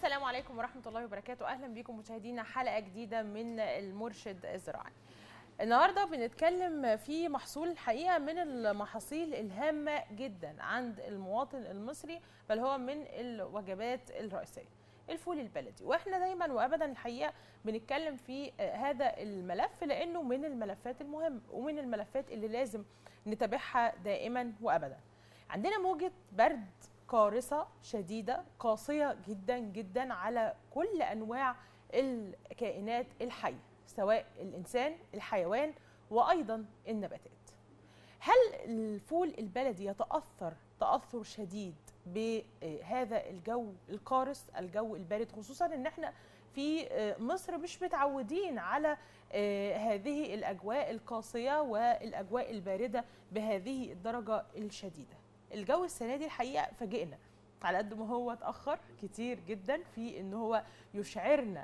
السلام عليكم ورحمة الله وبركاته أهلا بكم مشاهدينا حلقة جديدة من المرشد الزراعي النهاردة بنتكلم في محصول الحقيقة من المحاصيل الهامة جدا عند المواطن المصري بل هو من الوجبات الرئيسية الفول البلدي واحنا دايما وابدا الحقيقه بنتكلم في هذا الملف لانه من الملفات المهمه ومن الملفات اللي لازم نتابعها دائما وابدا عندنا موجه برد قارصه شديده قاسيه جدا جدا على كل انواع الكائنات الحيه سواء الانسان الحيوان وايضا النباتات هل الفول البلدي يتاثر تاثر شديد بهذا الجو القارس الجو البارد خصوصا ان احنا في مصر مش متعودين على هذه الاجواء القاسيه والاجواء البارده بهذه الدرجه الشديده الجو السنه دي الحقيقه فاجئنا على قد ما هو اتاخر كتير جدا في ان هو يشعرنا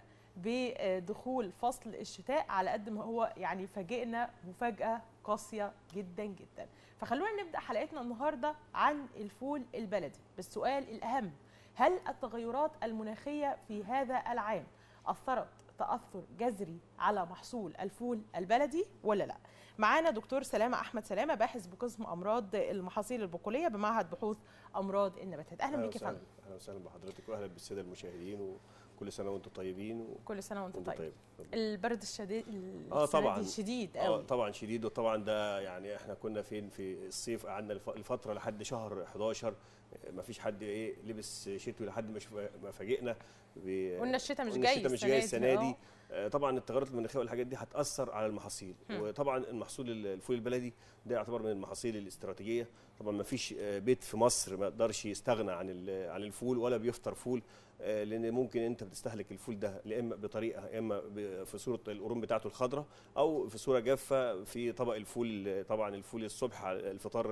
بدخول فصل الشتاء على قد ما هو يعني فاجئنا مفاجاه قاسيه جدا جدا فخلونا نبدا حلقتنا النهارده عن الفول البلدي بالسؤال الاهم هل التغيرات المناخيه في هذا العام اثرت تاثر جذري على محصول الفول البلدي ولا لا معانا دكتور سلامه احمد سلامه باحث بقسم امراض المحاصيل البقوليه بمعهد بحوث امراض النباتات اهلا بيك يا فندم اهلا وسهلا بحضرتك واهلا بالساده المشاهدين وكل سنه وانتم طيبين و... كل سنه وانتم طيب. طيب البرد الشديد اه طبعا شديد قوي اه طبعا شديد وطبعا ده يعني احنا كنا فين في الصيف قعدنا الفتره لحد شهر 11 ما فيش حد ايه لبس شتوي لحد ما ما فاجئنا قلنا الشتاء مش جاي الشتاء مش جاي السنه دي طبعا التغيرات المناخيه والحاجات دي هتاثر على المحاصيل م. وطبعا المحصول الفول البلدي ده يعتبر من المحاصيل الاستراتيجيه طبعا ما فيش بيت في مصر ما يقدرش يستغنى عن عن الفول ولا بيفطر فول لان ممكن انت بتستهلك الفول ده يا اما بطريقه يا اما في صوره القرون بتاعته الخضراء او في صوره جافه في طبق الفول طبعا الفول الصبح الفطار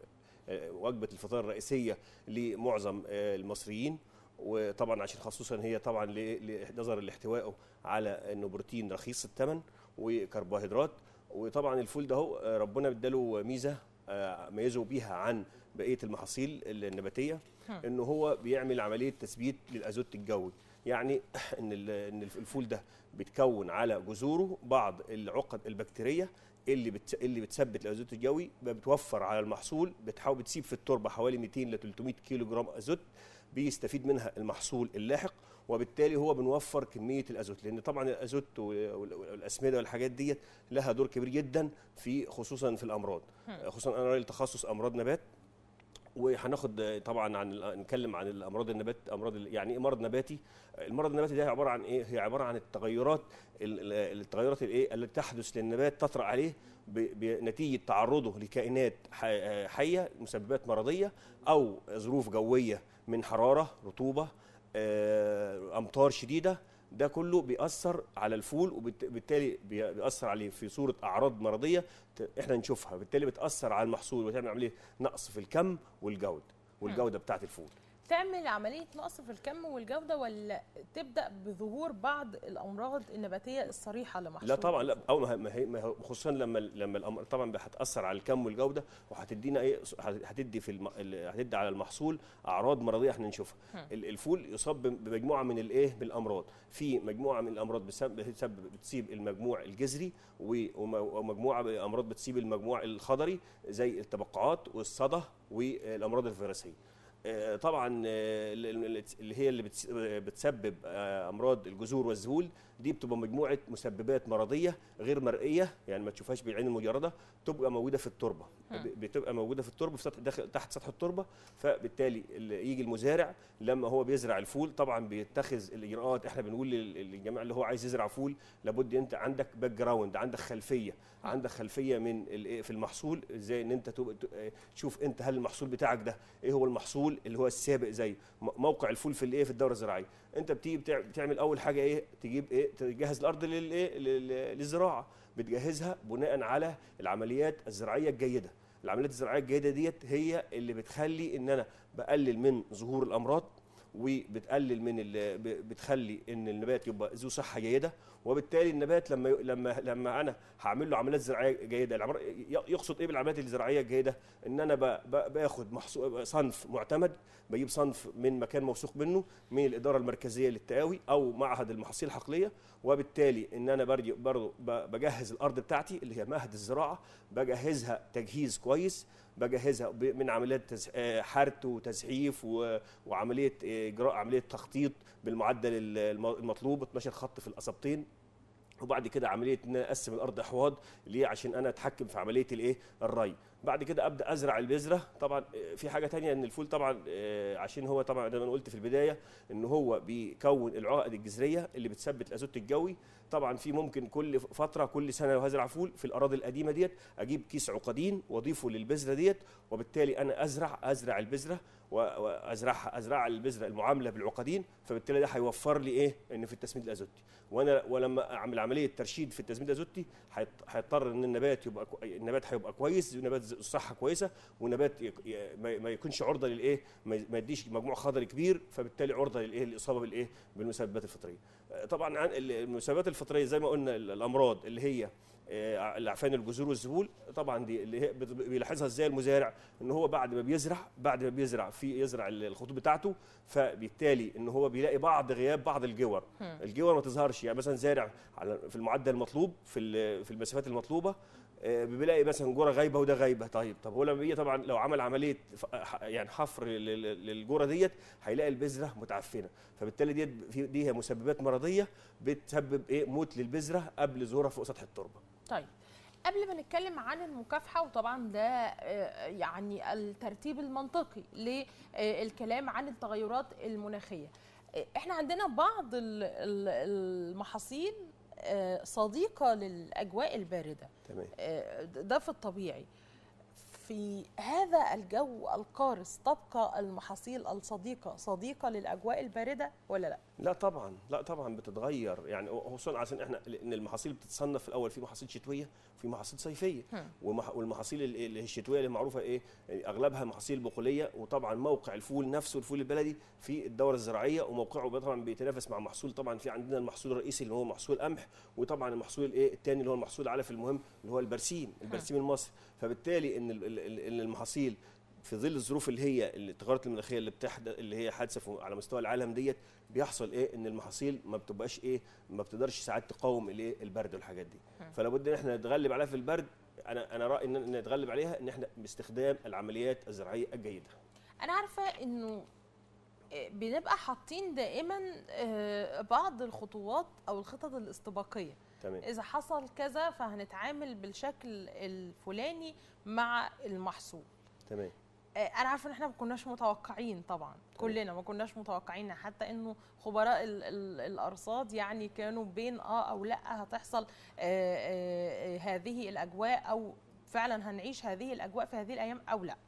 وجبه الفطار الرئيسيه لمعظم المصريين وطبعا عشان خصوصا هي طبعا نظرا لاحتوائه على انه بروتين رخيص الثمن وكربوهيدرات وطبعا الفول ده هو ربنا اداله ميزه ميزه بيها عن بقيه المحاصيل النباتيه انه هو بيعمل عمليه تثبيت للازوت الجوي يعني ان ان الفول ده بيتكون على جذوره بعض العقد البكتيريه اللي بت... اللي بتثبت الازوت الجوي بتوفر على المحصول بتحاول بتسيب في التربه حوالي 200 ل 300 كيلو جرام ازوت بيستفيد منها المحصول اللاحق وبالتالي هو بنوفر كميه الازوت لان طبعا الازوت والاسمده والحاجات ديت لها دور كبير جدا في خصوصا في الامراض خصوصا انا راجل تخصص امراض نبات وهناخد طبعا عن نتكلم عن الامراض النبات امراض يعني ايه مرض نباتي المرض النباتي ده عباره عن ايه هي عباره عن التغيرات التغيرات الايه التي تحدث للنبات تطرا عليه بنتيجه تعرضه لكائنات حيه مسببات مرضيه او ظروف جويه من حراره رطوبه امطار شديده ده كله بيأثر على الفول وبالتالي بيأثر عليه في صورة أعراض مرضية احنا نشوفها بالتالي بتأثر على المحصول وتعمل عملية نقص في الكم والجودة والجودة بتاعة الفول تعمل عمليه نقص في الكم والجوده ولا تبدا بظهور بعض الامراض النباتيه الصريحه لمحصول لا طبعا لا او ما هي ما خصوصا لما لما الامر طبعا هتاثر على الكم والجوده وهتدينا ايه هتدي في الم... هتدي على المحصول اعراض مرضيه احنا نشوفها الفول يصاب بمجموعه من الايه بالامراض في مجموعه من الامراض بتسبب بتصيب المجموع الجذري ومجموعه امراض بتصيب المجموع الخضري زي التبقعات والصدى والامراض الفيروسيه طبعا اللي هي اللي بتسبب امراض الجذور والذهول دي بتبقى مجموعه مسببات مرضيه غير مرئيه يعني ما تشوفهاش بالعين المجرده تبقى موجوده في التربه بتبقى موجوده في التربه في سطح داخل تحت سطح التربه فبالتالي يجي المزارع لما هو بيزرع الفول طبعا بيتخذ الاجراءات احنا بنقول للجماعه اللي هو عايز يزرع فول لابد انت عندك باك جراوند عندك خلفيه عندك خلفيه من في المحصول ازاي ان انت تشوف انت هل المحصول بتاعك ده ايه هو المحصول اللي هو السابق زي موقع الفول في الايه في الدوره الزراعيه انت بتيجي بتعمل اول حاجه ايه تجيب ايه تجهز الارض للايه للزراعه بتجهزها بناء على العمليات الزراعيه الجيده العمليات الزراعيه الجيده ديت هي اللي بتخلي ان انا بقلل من ظهور الامراض وبتقلل من بتخلي ان النبات يبقى ذو صحه جيده وبالتالي النبات لما لما لما انا هعمل له عمليات زراعيه جيده العمر يقصد ايه بالعمليات الزراعيه الجيده ان انا ب- ب- باخد محصول صنف معتمد بجيب صنف من مكان موثوق منه من الاداره المركزيه للتقاوي او معهد المحاصيل الحقليه وبالتالي ان انا برضه برضه ب- بجهز الارض بتاعتي اللي هي مهد الزراعه بجهزها تجهيز كويس بجهزها ب- من عمليات تز- آه، حرث وتزحيف و- وعمليه آه، اجراء عمليه تخطيط بالمعدل ال- الم- المطلوب 12 خط في القصبتين وبعد كده عمليه ان أنا اقسم الارض احواض ليه عشان انا اتحكم في عمليه الايه الري بعد كده ابدا ازرع البذره طبعا آه، في حاجه تانية ان الفول طبعا آه، عشان هو طبعا زي ما أنا قلت في البدايه ان هو بيكون العقد الجذريه اللي بتثبت الازوت الجوي طبعا في ممكن كل فتره كل سنه لو هزرع فول في الاراضي القديمه ديت اجيب كيس عقدين واضيفه للبذره ديت وبالتالي انا ازرع ازرع البذره و- وازرعها ازرع البذره المعامله بالعقدين فبالتالي ده هيوفر لي ايه ان في التسميد الازوتي وانا ولما اعمل عمليه ترشيد في التسميد الازوتي هيط- هيضطر ان النبات يبقى كو- النبات هيبقى كويس النبات ز- الصحه كويسه والنبات يك- ي- ما ما يكونش عرضه للايه ما ي- ما يديش مجموع خضري كبير فبالتالي عرضه للايه الاصابه بالايه بالمسببات الفطريه آه، طبعا عن ال- المسببات الفطريه زي ما قلنا ال- الامراض اللي هي آه، العفان الجذور والذبول طبعا دي اللي هي بت- بيلاحظها ازاي المزارع ان هو بعد ما بيزرع بعد ما بيزرع في يزرع ال- الخطوط بتاعته فبالتالي ان هو بيلاقي بعض غياب بعض الجور هم. الجور ما تظهرش يعني مثلا زارع على في المعدل المطلوب في ال- في المسافات المطلوبه آه، بيلاقي مثلا جوره غايبه وده غايبه طيب طب هو لما بيجي طبعا لو عمل عمليه ف- ح- يعني حفر لل- لل- للجوره ديت هيلاقي البذره متعفنه فبالتالي ديت في- دي هي مسببات مرضيه بتسبب ايه موت للبذره قبل ظهورها فوق سطح التربه طيب قبل ما نتكلم عن المكافحة وطبعا ده آه، يعني الترتيب المنطقي للكلام عن التغيرات المناخية آه، احنا عندنا بعض ال- ال- المحاصيل آه، صديقة للأجواء الباردة تمام آه، ده في الطبيعي في هذا الجو القارس تبقى المحاصيل الصديقة صديقة للأجواء الباردة ولا لا؟ لا طبعا لا طبعا بتتغير يعني خصوصا عشان احنا لان المحاصيل بتتصنف في الاول في محاصيل شتويه وفي محاصيل صيفيه هم. ومح- والمحاصيل ال- اللي هي الشتويه اللي معروفه ايه يعني اغلبها محاصيل بقوليه وطبعا موقع الفول نفسه الفول البلدي في الدوره الزراعيه وموقعه طبعا بيتنافس مع محصول طبعا في عندنا المحصول الرئيسي اللي هو محصول قمح وطبعا المحصول الايه الثاني اللي هو المحصول العلف المهم اللي هو البرسيم البرسيم المصري فبالتالي ان ال- ال- ال- إن المحاصيل في ظل الظروف اللي هي التغيرات المناخيه اللي بتحدث اللي هي حادثه في- على مستوى العالم ديت بيحصل ايه ان المحاصيل ما بتبقاش ايه ما بتقدرش ساعات تقاوم الايه البرد والحاجات دي هم. فلا بد ان احنا نتغلب عليها في البرد انا انا رايي ان نتغلب عليها ان احنا باستخدام العمليات الزراعيه الجيده انا عارفه انه آه، بنبقى حاطين دائما آه، بعض الخطوات او الخطط الاستباقيه تمام اذا حصل كذا فهنتعامل بالشكل الفلاني مع المحصول تمام آه، انا عارفه ان احنا ما كناش متوقعين طبعا كلنا ما كناش متوقعين حتى انه خبراء ال ال الارصاد يعني كانوا بين اه او لا هتحصل آه، آه، آه، هذه الاجواء او فعلا هنعيش هذه الاجواء في هذه الايام او لا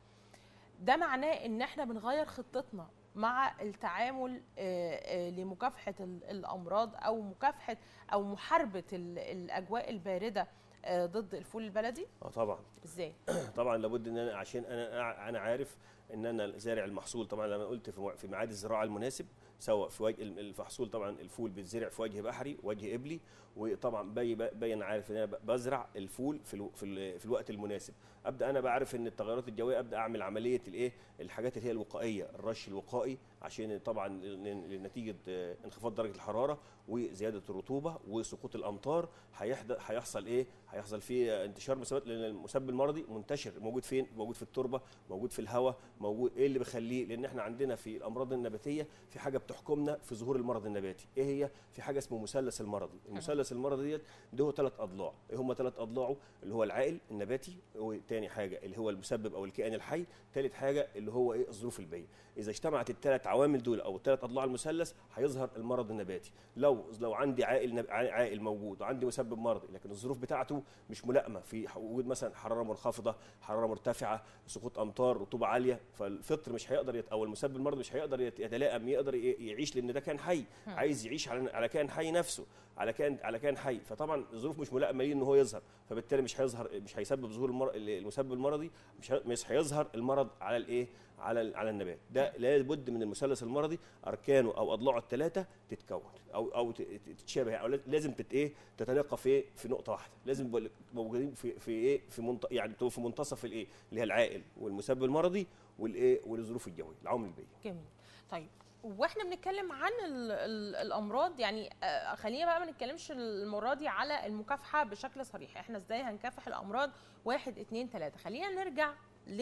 ده معناه ان احنا بنغير خطتنا مع التعامل آه، آه، لمكافحه ال- الامراض او مكافحه او محاربه ال- الاجواء البارده آه، ضد الفول البلدي اه طبعا ازاي طبعا لابد ان انا عشان انا انا عارف ان انا زارع المحصول طبعا لما قلت في مع- في ميعاد الزراعه المناسب سواء في وجه الم- المحصول طبعا الفول بيتزرع في وجه بحري وجه قبلي وطبعا باي باين عارف ان انا ب- بزرع الفول في الو في, ال- في الوقت المناسب ابدا انا بعرف ان التغيرات الجويه ابدا اعمل عمليه الايه الحاجات اللي هي الوقائيه الرش الوقائي عشان طبعا ل- نتيجه آه، انخفاض درجه الحراره وزياده الرطوبه وسقوط الامطار هيحدث هيحصل ايه هيحصل فيه انتشار مسببات لان المسبب المرضي منتشر موجود فين موجود في التربه موجود في الهواء موجود ايه اللي بيخليه لان احنا عندنا في الامراض النباتيه في حاجه بتحكمنا في ظهور المرض النباتي ايه هي في حاجه اسمه مثلث المرضي المثلث المرضي ديت ده هو ثلاث اضلاع ايه هم ثلاث اضلاعه اللي هو العائل النباتي وتاني حاجه اللي هو المسبب او الكائن الحي ثالث حاجه اللي هو ايه الظروف البيئيه اذا اجتمعت الثلاث عوامل دول او الثلاث اضلاع المثلث هيظهر المرض النباتي لو لو عندي عائل نب... عائل موجود وعندي مسبب مرضي لكن الظروف بتاعته مش ملائمه في وجود مثلا حراره منخفضه حراره مرتفعه سقوط امطار رطوبه عاليه فالفطر مش هيقدر يت... او المسبب المرضي مش هيقدر يت- يتلائم يقدر ي- يعيش لان ده كان حي عايز يعيش على على كائن حي نفسه على كائن على كائن حي فطبعا الظروف مش ملائمه ليه ان هو يظهر فبالتالي مش هيظهر مش هيسبب ظهور المر... المسبب المرضي مش هي- مش هيظهر المرض على الايه على على النبات ده لابد من المثلث المرضي اركانه او اضلاعه الثلاثه تتكون او او ت- ت- تتشابه او لازم تت ايه تتلاقى في في نقطه واحده لازم يبقوا موجودين في في ايه في منط... يعني تبقوا في منتصف الايه اللي هي العائل والمسبب المرضي والايه والظروف الجويه العوامل البيئيه جميل طيب واحنا بنتكلم عن ال ال الامراض يعني آه، خلينا بقى ما نتكلمش المره دي على المكافحه بشكل صريح احنا ازاي هنكافح الامراض واحد اتنين تلاته خلينا نرجع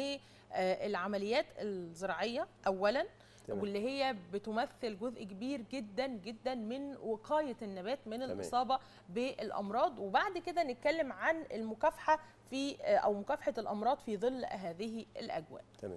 للعمليات الزراعيه اولا تمام. واللي هي بتمثل جزء كبير جدا جدا من وقايه النبات من تمام. الاصابه بالامراض وبعد كده نتكلم عن المكافحه في آه، او مكافحه الامراض في ظل هذه الاجواء تمام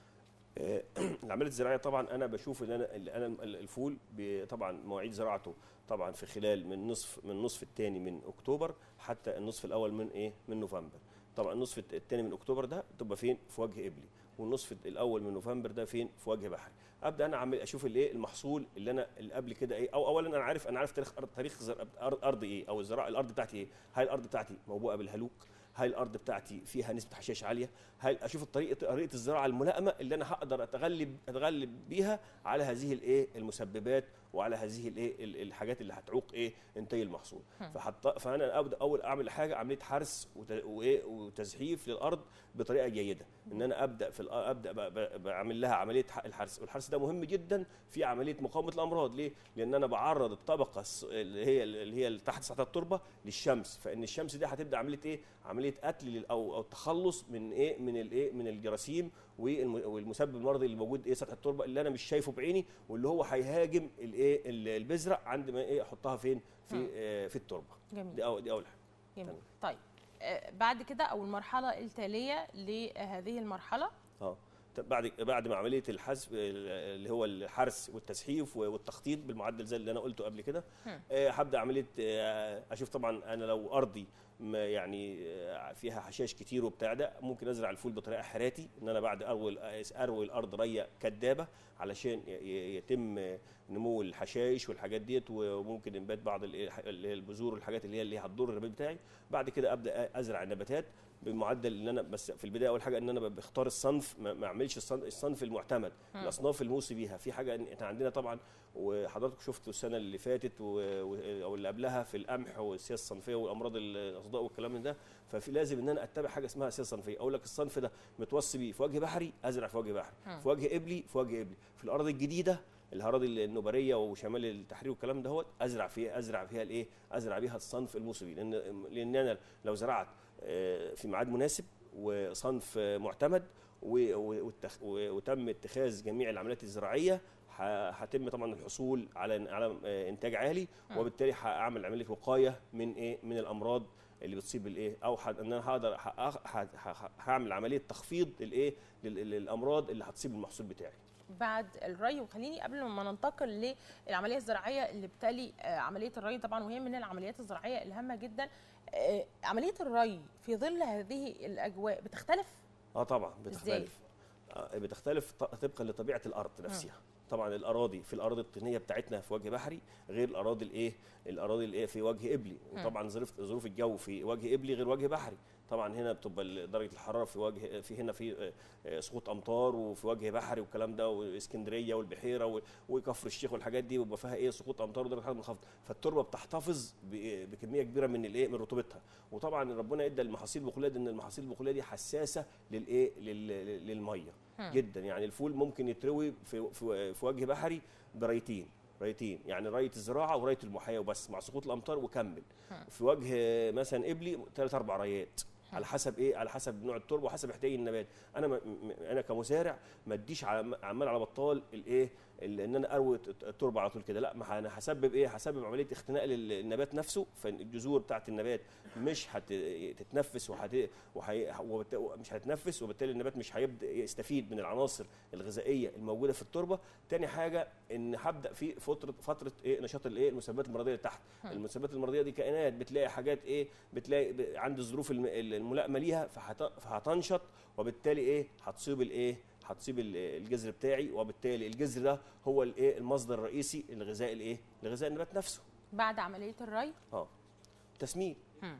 آه، العمليات الزراعيه طبعا انا بشوف ان انا اللي انا الفول ب- طبعا مواعيد زراعته طبعا في خلال من نصف من النصف الثاني من اكتوبر حتى النصف الاول من ايه من نوفمبر طبعا النصف الثاني من اكتوبر ده تبقى فين في وجه قبلي والنصف الاول من نوفمبر ده فين في وجه بحري ابدا انا اعمل اشوف الايه المحصول اللي انا اللي قبل كده ايه او اولا انا عارف انا عارف تاريخ أرض تاريخ زر- أرض- ارض ايه او الزراعه الارض بتاعتي ايه هل الارض بتاعتي موبوءه بالهلوك هل الارض بتاعتي فيها نسبه حشائش عاليه هل اشوف الطريقه طريقه الزراعه الملائمه اللي انا هقدر اتغلب اتغلب بيها على هذه الايه المسببات وعلى هذه الايه ال- الحاجات اللي هتعوق ايه انتاج المحصول فحط فانا ابدا اول اعمل حاجه عمليه حرث وت- وايه وتزحيف للارض بطريقه جيده ان انا ابدا في الأ- ابدا ب- ب- بعمل لها عمليه ح- الحرث والحرث ده مهم جدا في عمليه مقاومه الامراض ليه لان انا بعرض الطبقه الص- اللي هي اللي هي اللي تحت سطح التربه للشمس فان الشمس دي هتبدا عمليه ايه عمليه قتل لل- او او التخلص من ايه من الايه من الجراثيم والم- والمسبب المرضي اللي موجود ايه سطح التربه اللي انا مش شايفه بعيني واللي هو هيهاجم الايه ال- البذره عند ما ايه احطها فين في مم. آه في التربه جميل دي اول دي اول حاجه جميل تمام. طيب آه، بعد كده او المرحله التاليه لهذه المرحله اه طب بعد بعد ما عمليه الحذف اللي هو الحرث والتسحيف والتخطيط بالمعدل زي اللي انا قلته قبل كده هم. آه، هبدا عمليه آه، اشوف طبعا انا لو ارضي ما يعني آه، فيها حشائش كتير وبتاع ده ممكن ازرع الفول بطريقه حراتي ان انا بعد اروي اروي الارض ريه كدابه علشان ي- ي- يتم نمو الحشائش والحاجات ديت وممكن انبات بعض ال- اللي هي البذور والحاجات اللي هي اللي هتضر النبات بتاعي بعد كده ابدا ازرع النباتات بمعدل ان انا بس في البدايه اول حاجه ان انا بختار الصنف ما ما اعملش الصن- الصنف المعتمد مم. الاصناف الموصي بيها في حاجه إن احنا عندنا طبعا وحضرتك شفتوا السنه اللي فاتت و- و- او اللي قبلها في القمح والسياسه الصنفيه والامراض الاصداء والكلام من ده ففي لازم ان انا اتبع حاجه اسمها سياسه صنفيه اقول لك الصنف ده متوصي بيه في وجه بحري ازرع في وجه بحري مم. في وجه قبلي في وجه قبلي في الارض الجديده الاراضي النوبريه وشمال التحرير والكلام دهوت ازرع فيها ازرع فيها الايه ازرع بيها الصنف الموصي بيه لان لان انا لو زرعت آه، في ميعاد مناسب وصنف آه، معتمد و- و- والتخ- و- وتم اتخاذ جميع العمليات الزراعيه ه- هتم طبعا الحصول على على آه، انتاج عالي مم. وبالتالي هعمل عمليه وقايه من ايه من الامراض اللي بتصيب الايه او ح- ان انا هقدر ه- ه- ه- هعمل عمليه تخفيض الايه لل- للامراض اللي هتصيب المحصول بتاعي بعد الري وخليني قبل ما ننتقل للعمليه الزراعيه اللي بتلي آه، عمليه الري طبعا وهي من العمليات الزراعيه الهامه جدا آه، عمليه الري في ظل هذه الاجواء بتختلف اه طبعا إزاي؟ بتختلف آه بتختلف ط- طبقا لطبيعه الارض نفسها طبعا الاراضي في الاراضي الطينيه بتاعتنا في وجه بحري غير الاراضي الايه الاراضي الايه في وجه قبلي وطبعا ظروف ظروف الجو في وجه قبلي غير وجه بحري طبعا هنا بتبقى ال- درجه الحراره في وجه في هنا في آه، آه، سقوط امطار وفي وجه بحري والكلام ده واسكندريه والبحيره و- وكفر الشيخ والحاجات دي بيبقى فيها ايه سقوط امطار ودرجه حراره منخفضه فالتربه بتحتفظ ب- بكميه كبيره من الايه من رطوبتها وطبعا ربنا ادى المحاصيل البقوليه دي ان المحاصيل البقوليه دي حساسه للايه لل- للميه هم. جدا يعني الفول ممكن يتروي في في, في وجه بحري بريتين ريتين يعني ريه الزراعه وريه المحايه وبس مع سقوط الامطار وكمل هم. في وجه مثلا قبلي ثلاث اربع ريات على حسب ايه على حسب نوع التربه وحسب احتياج النبات انا م- م- انا كمزارع ما اديش عم- عمال على بطال الايه ال- ان انا اروي الت- التربه على طول كده لا ما انا هسبب ايه هسبب عمليه اختناق للنبات نفسه فالجذور بتاعه النبات مش هتتنفس وهت وحي... وبت... مش هتتنفس وبالتالي النبات مش هيبدا يستفيد من العناصر الغذائيه الموجوده في التربه تاني حاجه ان هبدا في فتره فتره ايه نشاط الايه المسببات المرضيه اللي تحت هم. المسببات المرضيه دي كائنات بتلاقي حاجات ايه بتلاقي ب... عند الظروف الم... الملائمه ليها فهت... فهتنشط وبالتالي ايه هتصيب الايه هتصيب ال- الجذر بتاعي وبالتالي الجذر ده هو الايه المصدر الرئيسي لغذاء الايه لغذاء النبات نفسه بعد عمليه الري اه تسميد هم.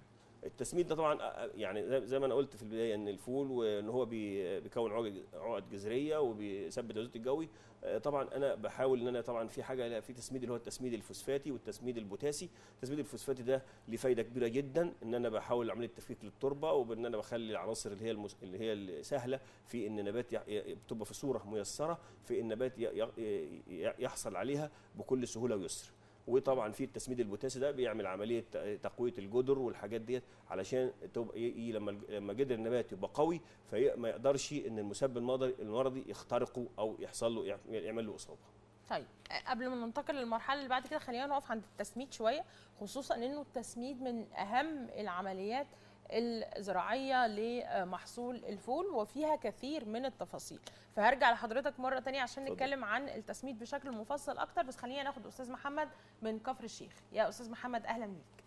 التسميد ده طبعا آه، يعني زي- زي ما انا قلت في البدايه ان الفول وان هو بي- بيكون عقد عقد جذريه وبيثبت الازوت الجوي آه، طبعا انا بحاول ان انا طبعا في حاجه لا، في تسميد اللي هو التسميد الفوسفاتي والتسميد البوتاسي التسميد الفوسفاتي ده ليه فايده كبيره جدا ان انا بحاول عمليه تفكيك للتربه وبان انا بخلي العناصر اللي هي المس... اللي هي السهله في ان النبات ي... ي- بتبقى في صوره ميسره في النبات ي... ي... ي- يحصل عليها بكل سهوله ويسر وطبعا في التسميد البوتاسي ده بيعمل عمليه ت- تقويه الجدر والحاجات ديت علشان تبقى ي- ي- لما الج- لما جدر النبات يبقى قوي فما يقدرش ان المسبب المرضي المرضي يخترقه او يحصل له يعمل له اصابه طيب قبل ما ننتقل للمرحله اللي بعد كده خلينا نقف عند التسميد شويه خصوصا انه التسميد من اهم العمليات الزراعيه لمحصول الفول وفيها كثير من التفاصيل فهرجع لحضرتك مره تانية عشان اتفضل. نتكلم عن التسميد بشكل مفصل اكتر بس خلينا ناخد استاذ محمد من كفر الشيخ يا استاذ محمد اهلا بيك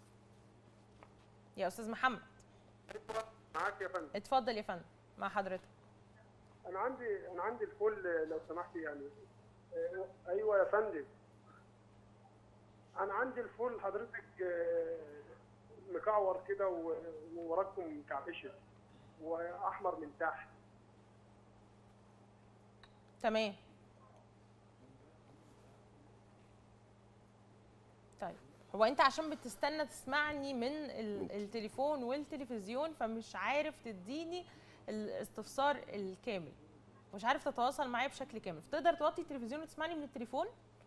يا استاذ محمد معاك يا فندم اتفضل يا فندم مع حضرتك انا عندي انا عندي الفل لو سمحت يعني آه، ايوه يا فندم انا عندي الفل حضرتك آه، مكعور كده و- ووراكم مكعبشه واحمر من تحت تمام طيب هو انت عشان بتستنى تسمعني من ال- التليفون والتلفزيون فمش عارف تديني الاستفسار الكامل مش عارف تتواصل معايا بشكل كامل فتقدر توطي التلفزيون وتسمعني من التليفون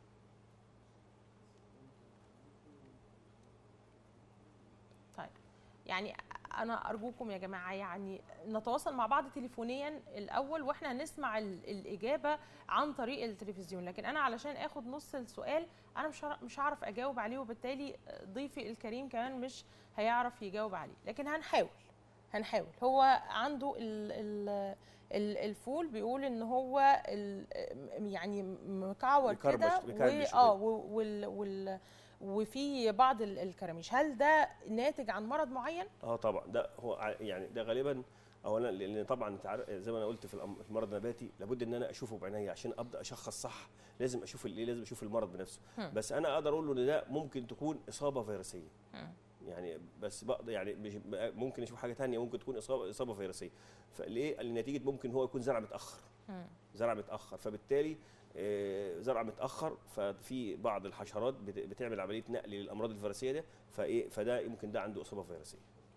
طيب يعني انا ارجوكم يا جماعه يعني نتواصل مع بعض تليفونيا الاول واحنا هنسمع ال- الاجابه عن طريق التلفزيون لكن انا علشان اخد نص السؤال انا مش هعرف- مش هعرف اجاوب عليه وبالتالي ضيفي الكريم كمان مش هيعرف يجاوب عليه لكن هنحاول هنحاول هو عنده ال ال ال- الفول بيقول ان هو ال- يعني مكعور مكرمش- كده مكرمش و- اه و- وال وال وفي بعض ال- الكراميش هل ده ناتج عن مرض معين اه طبعا ده هو ع- يعني ده غالبا اولا لان طبعا انت عارف- زي ما انا قلت في الأم- في المرض النباتي لابد ان انا اشوفه بعينيا عشان ابدا اشخص صح لازم اشوف الايه لازم اشوف المرض بنفسه هم. بس انا اقدر اقول له ان ده ممكن تكون اصابه فيروسيه هم. يعني بس بقدر يعني مش ممكن اشوف حاجه تانية ممكن تكون اصابه اصابه فيروسيه فليه لنتيجه ممكن هو يكون زرع متاخر هم. زرع متاخر فبالتالي آه، زرع متاخر ففي بعض الحشرات بت- بتعمل عمليه نقل للامراض الفيروسيه ده فايه فده يمكن ده عنده اصابه فيروسيه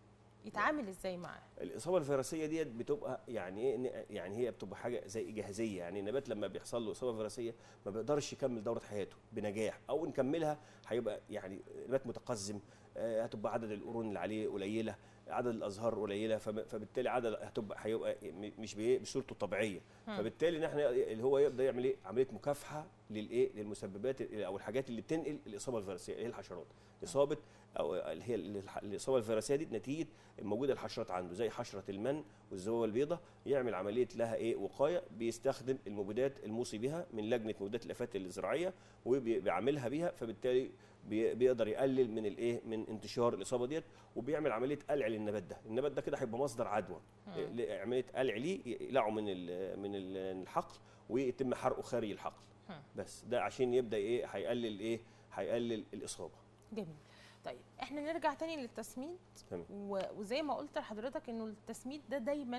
يتعامل ازاي معاه الاصابه الفيروسيه ديت بتبقى يعني ايه إن- يعني هي بتبقى حاجه زي جاهزيه يعني النبات لما بيحصل له اصابه فيروسيه ما بيقدرش يكمل دوره حياته بنجاح او نكملها هيبقى يعني نبات متقزم آه، هتبقى عدد القرون اللي عليه قليله عدد الازهار قليله فب- فبالتالي عدد هتبقى هيبقى م- مش بإيه؟ بصورته الطبيعيه هم. فبالتالي نحن اللي هو يبدا يعمل ايه عمليه مكافحه للايه للمسببات ال- او الحاجات اللي بتنقل الاصابه الفيروسيه اللي هي الحشرات اصابه او اللي هي الح- الاصابه الفيروسيه دي نتيجه موجوده الحشرات عنده زي حشره المن والذبابه البيضاء يعمل عمليه لها ايه وقايه بيستخدم المبيدات الموصي بها من لجنه مبيدات الافات الزراعيه وبيعملها بيها فبالتالي بي- بيقدر يقلل من الايه من انتشار الاصابه ديت وبيعمل عمليه قلع للنبات ده النبات ده كده هيبقى مصدر عدوى مم. إيه، عمليه قلع ليه يقلعه من ال من ال- الحقل ويتم حرقه خارج الحقل مم. بس ده عشان يبدا ايه هيقلل ايه هيقلل الاصابه جميل طيب احنا نرجع تاني للتسميد تمام. و- وزي ما قلت لحضرتك انه التسميد ده دايما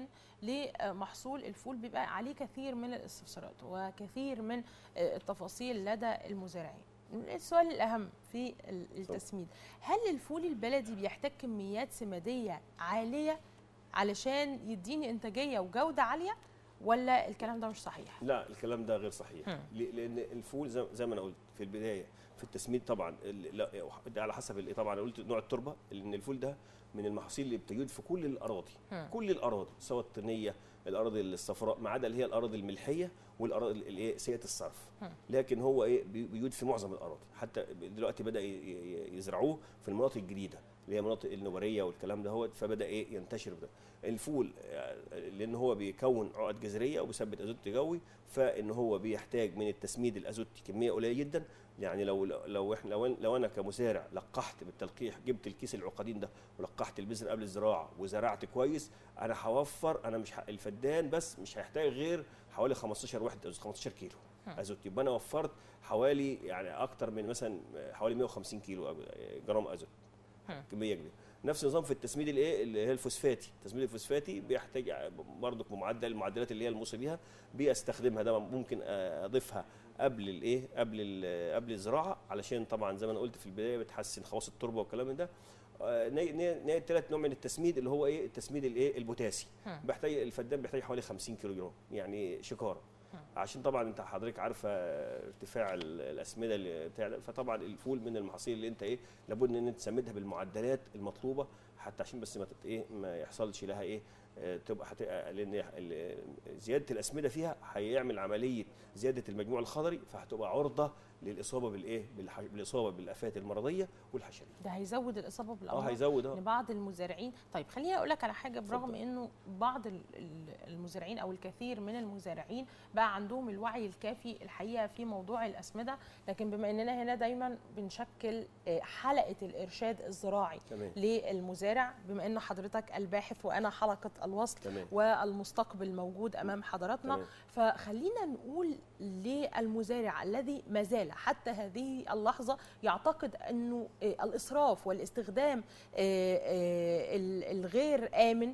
لمحصول الفول بيبقى عليه كثير من الاستفسارات وكثير من آه، التفاصيل لدى المزارعين السؤال الاهم في ال- التسميد هل الفول البلدي بيحتاج كميات سماديه عاليه علشان يديني انتاجيه وجوده عاليه ولا الكلام ده مش صحيح لا الكلام ده غير صحيح مم. ليه؟ لان الفول زي, زي ما انا قلت في البدايه في التسميد طبعا ال- لا ده على حسب ال- طبعا أنا قلت نوع التربه لان الفول ده من المحاصيل اللي بتجود في كل الاراضي مم. كل الاراضي سواء الطينيه الاراضي الصفراء ما عدا اللي هي الاراضي الملحيه والاراضي الايه سيئه الصرف مم. لكن هو ايه بي- بيجود في معظم الاراضي حتى دلوقتي بدا ي- ي- يزرعوه في المناطق الجديده اللي هي مناطق النوبريه والكلام ده هو فبدا ايه ينتشر ده الفول آه، لان هو بيكون عقد جذريه وبيثبت ازوت جوي فان هو بيحتاج من التسميد الازوتي كميه قليله جدا يعني لو لو احنا لو, أنا- لو انا كمزارع لقحت بالتلقيح جبت الكيس العقدين ده ولقحت البذر قبل الزراعه وزرعت كويس انا هوفر انا مش ه- الفدان بس مش هيحتاج غير حوالي 15 وحده أزوت 15 كيلو هم. ازوت يبقى انا وفرت حوالي يعني اكتر من مثلا حوالي 150 كيلو جرام ازوت هم. كميه كبيره نفس النظام في التسميد الايه اللي هي الفوسفاتي التسميد الفوسفاتي بيحتاج برضك بمعدل المعدلات اللي هي الموصي بيها بيستخدمها ده ممكن اضيفها قبل الايه قبل ال- قبل الزراعه علشان طبعا زي ما انا قلت في البدايه بتحسن خواص التربه والكلام من ده آه، ني- ني- ني- تالت نوع من التسميد اللي هو ايه التسميد الايه البوتاسي هم. بيحتاج الفدان بيحتاج حوالي 50 كيلو جرام يعني شكاره هم. عشان طبعا انت حضرتك عارفه ارتفاع ال- الاسمده اللي بتاع ده، فطبعا الفول من المحاصيل اللي انت ايه لابد ان انت تسمدها بالمعدلات المطلوبه حتى عشان بس ما تت ايه ما يحصلش لها ايه آه، تبقى هتبقى لان ال- زياده الاسمده فيها هيعمل عمليه زياده المجموع الخضري فهتبقى عرضه للاصابه بالايه بالح- بالاصابه بالافات المرضيه والحشريه ده هيزود الاصابه اه بالامراض هيزود اه لبعض المزارعين طيب خليني اقول لك على حاجه برغم اتفضل. انه بعض ال- ال- المزارعين او الكثير من المزارعين بقى عندهم الوعي الكافي الحقيقه في موضوع الاسمده لكن بما اننا هنا دايما بنشكل آه، حلقه الارشاد الزراعي تمام للمزارع بما ان حضرتك الباحث وانا حلقه الوصل تمام والمستقبل موجود امام حضراتنا تمام فخلينا نقول للمزارع الذي ما زال حتى هذه اللحظه يعتقد انه آه، الاسراف والاستخدام آه، آه، ال- الغير امن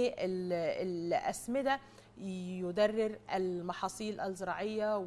للاسمده يدرر المحاصيل الزراعيه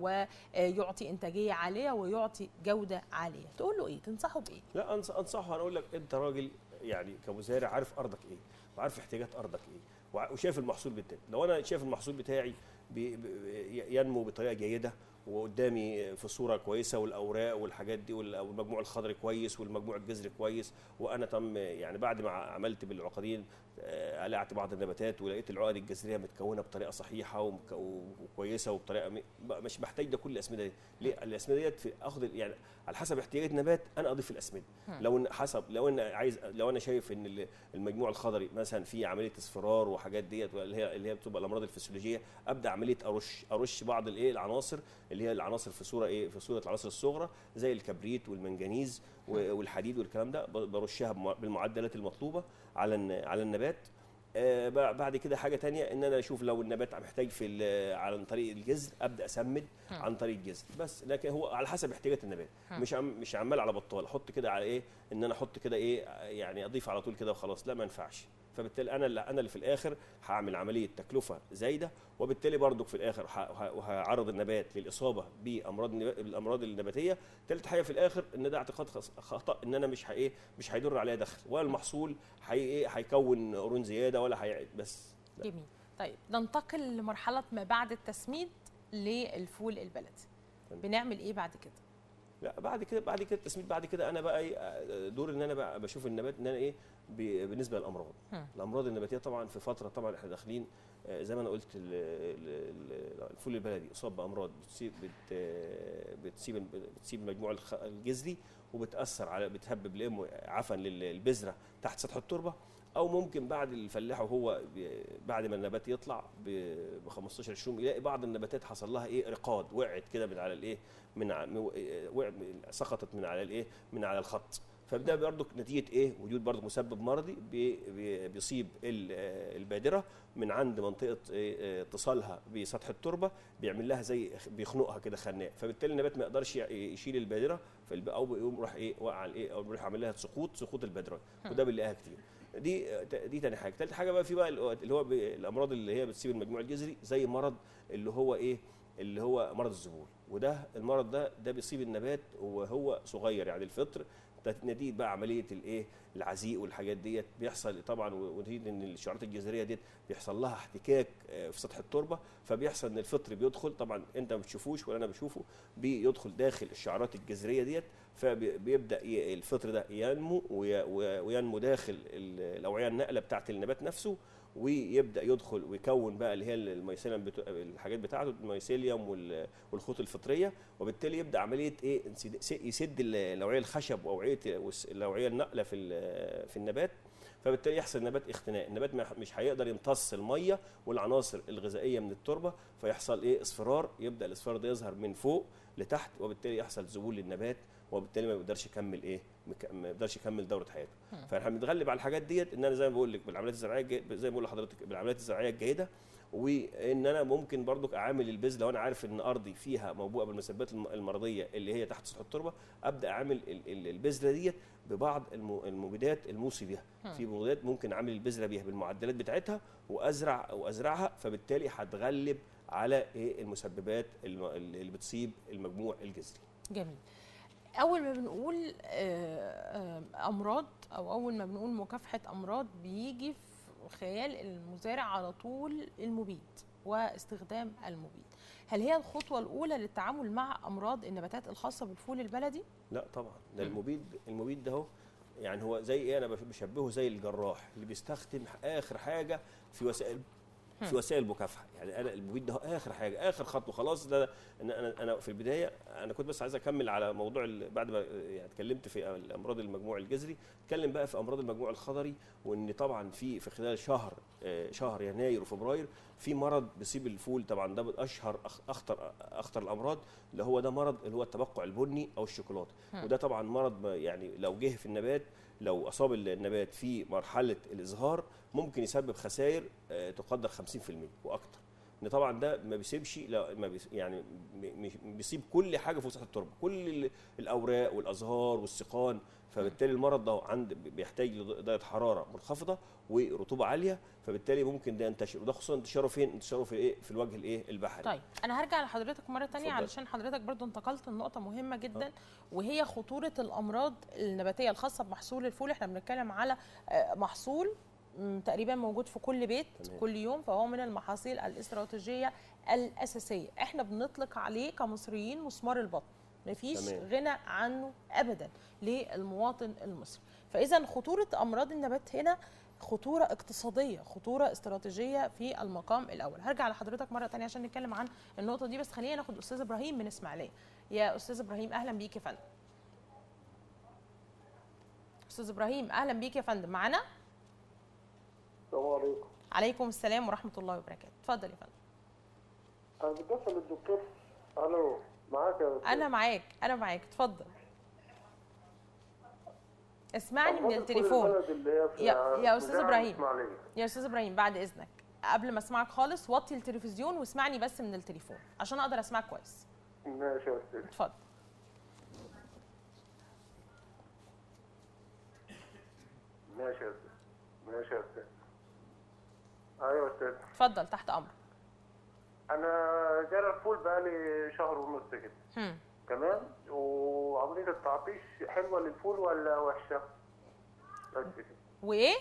ويعطي انتاجيه عاليه ويعطي جوده عاليه تقول له ايه تنصحه بايه لا أنص- انصحه انا اقول لك انت راجل يعني كمزارع عارف ارضك ايه وعارف احتياجات ارضك ايه وع- وشايف المحصول بتاعي لو انا شايف المحصول بتاعي بي بي ينمو بطريقه جيده وقدامي في صوره كويسه والاوراق والحاجات دي وال- والمجموع الخضري كويس والمجموع الجذري كويس وانا تم يعني بعد ما عملت بالعقدين آه، قلعت بعض النباتات ولقيت العقد الجذريه متكونه بطريقه صحيحه ومك- وكويسه وبطريقه م- مش محتاج ده كل الاسمده دي ليه الاسمده ديت في اخذ ال- يعني على حسب احتياجات النبات انا اضيف الاسمده هم. لو ان حسب لو ان عايز لو انا شايف ان ال- المجموع الخضري مثلا في عمليه اصفرار وحاجات ديت اللي هي اللي هي بتبقى الامراض الفسيولوجيه ابدا عمليه ارش ارش بعض الايه العناصر اللي هي العناصر في صوره ايه في صوره العناصر الصغرى زي الكبريت والمنجنيز و- والحديد والكلام ده ب- برشها بم- بالمعدلات المطلوبه على الن- على النبات آه، ب- بعد كده حاجه تانية ان انا اشوف لو النبات محتاج في ال- عن طريق الجذر ابدا اسمد هم. عن طريق الجذر بس لكن هو على حسب احتياجات النبات هم. مش عم مش عمال على بطال احط كده على ايه ان انا احط كده ايه يعني اضيف على طول كده وخلاص لا ما ينفعش فبالتالي انا اللي انا اللي في الاخر هعمل عمليه تكلفه زايده وبالتالي برضك في الاخر ه- ه- وهعرض النبات للاصابه بامراض النبا- بالامراض النباتيه ثالث حاجه في الاخر ان ده اعتقاد خص- خطا ان انا مش ه- ايه مش هيضر عليها دخل ولا المحصول هي ايه هيكون قرون زياده ولا هي بس لا. جميل طيب ننتقل لمرحله ما بعد التسميد للفول البلدي تمام. بنعمل ايه بعد كده لا بعد كده بعد كده التسميد بعد كده انا بقى ايه دور ان انا بقى بشوف النبات ان انا ايه ب- بالنسبه للامراض هم. الامراض النباتيه طبعا في فتره طبعا احنا داخلين آه، زي ما انا قلت ال- ال- ال- الفول البلدي اصاب بامراض بتصيب بت بتسيب بتسيب المجموع الخ- الجذري وبتاثر على بتهبب لام عفن للبذره تحت سطح التربه او ممكن بعد الفلاح وهو بي- بعد ما النبات يطلع ب 15 20 يلاقي بعض النباتات حصل لها ايه رقاد وقعت كده من على الايه من ع- مو- إيه، وقع سقطت من على الايه من على الخط فده برضك نتيجه ايه وجود برضك مسبب مرضي بي- بي- بيصيب ال- آه، البادره من عند منطقه إيه، آه، اتصالها بسطح التربه بيعمل لها زي بيخنقها كده خناق فبالتالي النبات ما يقدرش ي- يشيل البادره فالب- او بيقوم راح ايه وقع على الايه او بيروح عامل لها سقوط سقوط البادره وده بنلاقيها كتير دي دي تاني حاجه تالت حاجه بقى في بقى اللي هو ب- الامراض اللي هي بتسيب المجموع الجذري زي مرض اللي هو ايه اللي هو مرض الذبول وده المرض ده ده بيصيب النبات وهو صغير يعني الفطر ده نتيجه بقى عمليه الايه العزيق والحاجات ديت بيحصل طبعا ونتيجه ان الشعرات الجذريه ديت بيحصل لها احتكاك آه، في سطح التربه فبيحصل ان الفطر بيدخل طبعا انت ما بتشوفوش ولا انا بشوفه بيدخل داخل الشعرات الجذريه ديت فبيبدا ي- الفطر ده ينمو وي- وي- وينمو داخل ال- الاوعيه النقله بتاعه النبات نفسه ويبدا يدخل ويكون بقى اللي هي الميسيليوم بتو... الحاجات بتاعته الميسيليوم وال- والخطوط الفطريه وبالتالي يبدا عمليه ايه انسد- س- يسد ال- الاوعيه الخشب واوعيه والس- الاوعيه النقله في ال- في النبات فبالتالي يحصل النبات اختناق النبات ما- مش هيقدر يمتص الميه والعناصر الغذائيه من التربه فيحصل ايه اصفرار يبدا الاصفرار ده يظهر من فوق لتحت وبالتالي يحصل ذبول للنبات وبالتالي ما بيقدرش يكمل ايه مك- ما بيقدرش يكمل دوره حياته هم. فاحنا بنتغلب على الحاجات ديت ان انا زي ما بقول لك بالعمليات الزراعيه الجي- زي ما بقول لحضرتك بالعمليات الزراعيه الجيده وان انا ممكن برضك اعامل البذر لو انا عارف ان ارضي فيها موبوءه بالمسببات الم- المرضيه اللي هي تحت سطح التربه ابدا اعامل ال- ال- البذره ديت ببعض الم- المبيدات الموصي بيها في مبيدات ممكن اعمل البذره بيها بالمعدلات بتاعتها وازرع وازرعها فبالتالي هتغلب على ايه المسببات الم- اللي بتصيب المجموع الجذري جميل اول ما بنقول آه، آه، امراض او اول ما بنقول مكافحه امراض بيجي في خيال المزارع على طول المبيد واستخدام المبيد هل هي الخطوه الاولى للتعامل مع امراض النباتات الخاصه بالفول البلدي لا طبعا ده مم. المبيد المبيد ده هو يعني هو زي ايه انا بش- بشبهه زي الجراح اللي بيستخدم اخر حاجه في وسائل في وسائل المكافحه يعني انا المبيد ده هو اخر حاجه اخر خطوه خلاص ده انا انا انا في البدايه انا كنت بس عايز اكمل على موضوع ال- بعد ما يعني اتكلمت في الامراض المجموع الجذري اتكلم بقى في امراض المجموع الخضري وان طبعا في في خلال شهر آه، شهر يناير وفبراير في مرض بيصيب الفول طبعا ده من اشهر أخ- اخطر اخطر الامراض اللي هو ده مرض اللي هو التبقع البني او الشوكولاته مم. وده طبعا مرض ما- يعني لو جه في النبات لو اصاب النبات في مرحله الازهار ممكن يسبب خسائر آه، تقدر 50% واكتر ان طبعا ده ما بيسيبش لا ما بيس يعني م- م- بيسيب كل حاجه في سطح التربه كل ال- الاوراق والازهار والسقان فبالتالي المرض ده عند بيحتاج لدرجه حراره منخفضه ورطوبه عاليه فبالتالي ممكن ده ينتشر وده خصوصا انتشاره فين انتشاره في ايه في الوجه الايه البحري طيب انا هرجع لحضرتك مره تانية اتفضل. علشان حضرتك برضو انتقلت لنقطه مهمه جدا وهي خطوره الامراض النباتيه الخاصه بمحصول الفول احنا بنتكلم على آه، محصول مم، تقريبا موجود في كل بيت تمام. كل يوم فهو من المحاصيل الاستراتيجيه الاساسيه احنا بنطلق عليه كمصريين مسمار البطن مفيش تمام. غنى عنه ابدا للمواطن المصري فاذا خطوره امراض النبات هنا خطوره اقتصاديه خطوره استراتيجيه في المقام الاول هرجع لحضرتك مره تانية عشان نتكلم عن النقطه دي بس خلينا ناخد استاذ ابراهيم من اسماعيليه يا استاذ ابراهيم اهلا بيك يا فندم استاذ ابراهيم اهلا بيك يا فندم معانا السلام عليكم عليكم السلام ورحمه الله وبركاته اتفضل يا فندم انا بدي اسال الدكتور الو معاك يا دكتور انا معاك انا معاك اتفضل اسمعني من التليفون يا- يا أستاذ إبراهيم. يا استاذ ابراهيم بعد اذنك قبل ما اسمعك خالص وطي التلفزيون واسمعني بس من التليفون عشان اقدر اسمعك كويس ماشي يا استاذ اتفضل ماشي يا استاذ ماشي يا استاذ ايوه يا استاذ اتفضل تحت امرك انا جاري الفول بقالي شهر ونص كده هم. تمام وعمليه التعطيش حلوه للفول ولا وحشه؟ بس كده وايه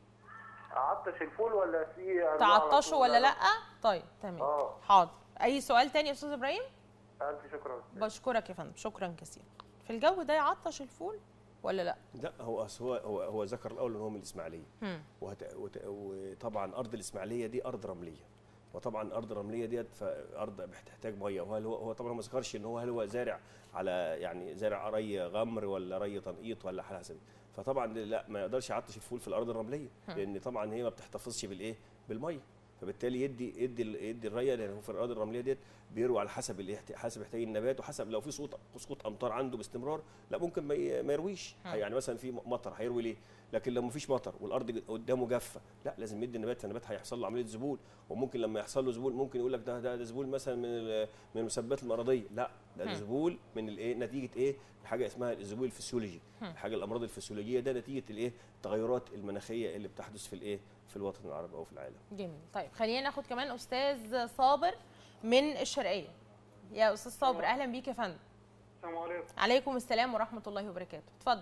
اعطش الفول ولا في أنواع على تعطشوا طول؟ ولا لا طيب تمام اه حاضر اي سؤال تاني يا استاذ ابراهيم الف شكرا يا أستاذ. بشكرك يا فندم شكرا كثيرا في الجو ده يعطش الفول ولا لا لا هو أصل هو هو, هو ذكر الاول ان هو من الاسماعيليه هم. وهت... وت... وطبعا ارض الاسماعيليه دي ارض رمليه وطبعا الارض الرمليه ديت فارض بتحتاج ميه وهل هو هو طبعا ما ذكرش ان هو هل هو زارع على يعني زارع ري غمر ولا ري تنقيط ولا على حسب فطبعا لا ما يقدرش يعطش الفول في الارض الرمليه لان طبعا هي ما بتحتفظش بالايه بالميه فبالتالي يدي يدي يدي الريه لان هو في الارض الرمليه ديت بيروي على حسب الاحت- حسب احتياج النبات وحسب لو في سقوط سقوط امطار عنده باستمرار لا ممكن ما ي- ما يرويش مم. يعني مثلا في مطر هيروي ليه لكن لو مفيش مطر والارض ج- قدامه جافه لا لازم يدي النبات فالنبات هيحصل له عمليه ذبول وممكن لما يحصل له ذبول ممكن يقول لك ده ده, ده ذبول مثلا من ال- من المسببات المرضيه لا ده هم. ذبول من الايه نتيجه ايه حاجه اسمها الذبول الفسيولوجي هم. الحاجه الامراض الفسيولوجيه ده نتيجه الايه التغيرات المناخيه اللي بتحدث في الايه في الوطن العربي او في العالم جميل طيب خلينا ناخد كمان استاذ صابر من الشرقيه يا استاذ صابر اهلا بيك يا فندم السلام عليكم عليكم السلام ورحمه الله وبركاته اتفضل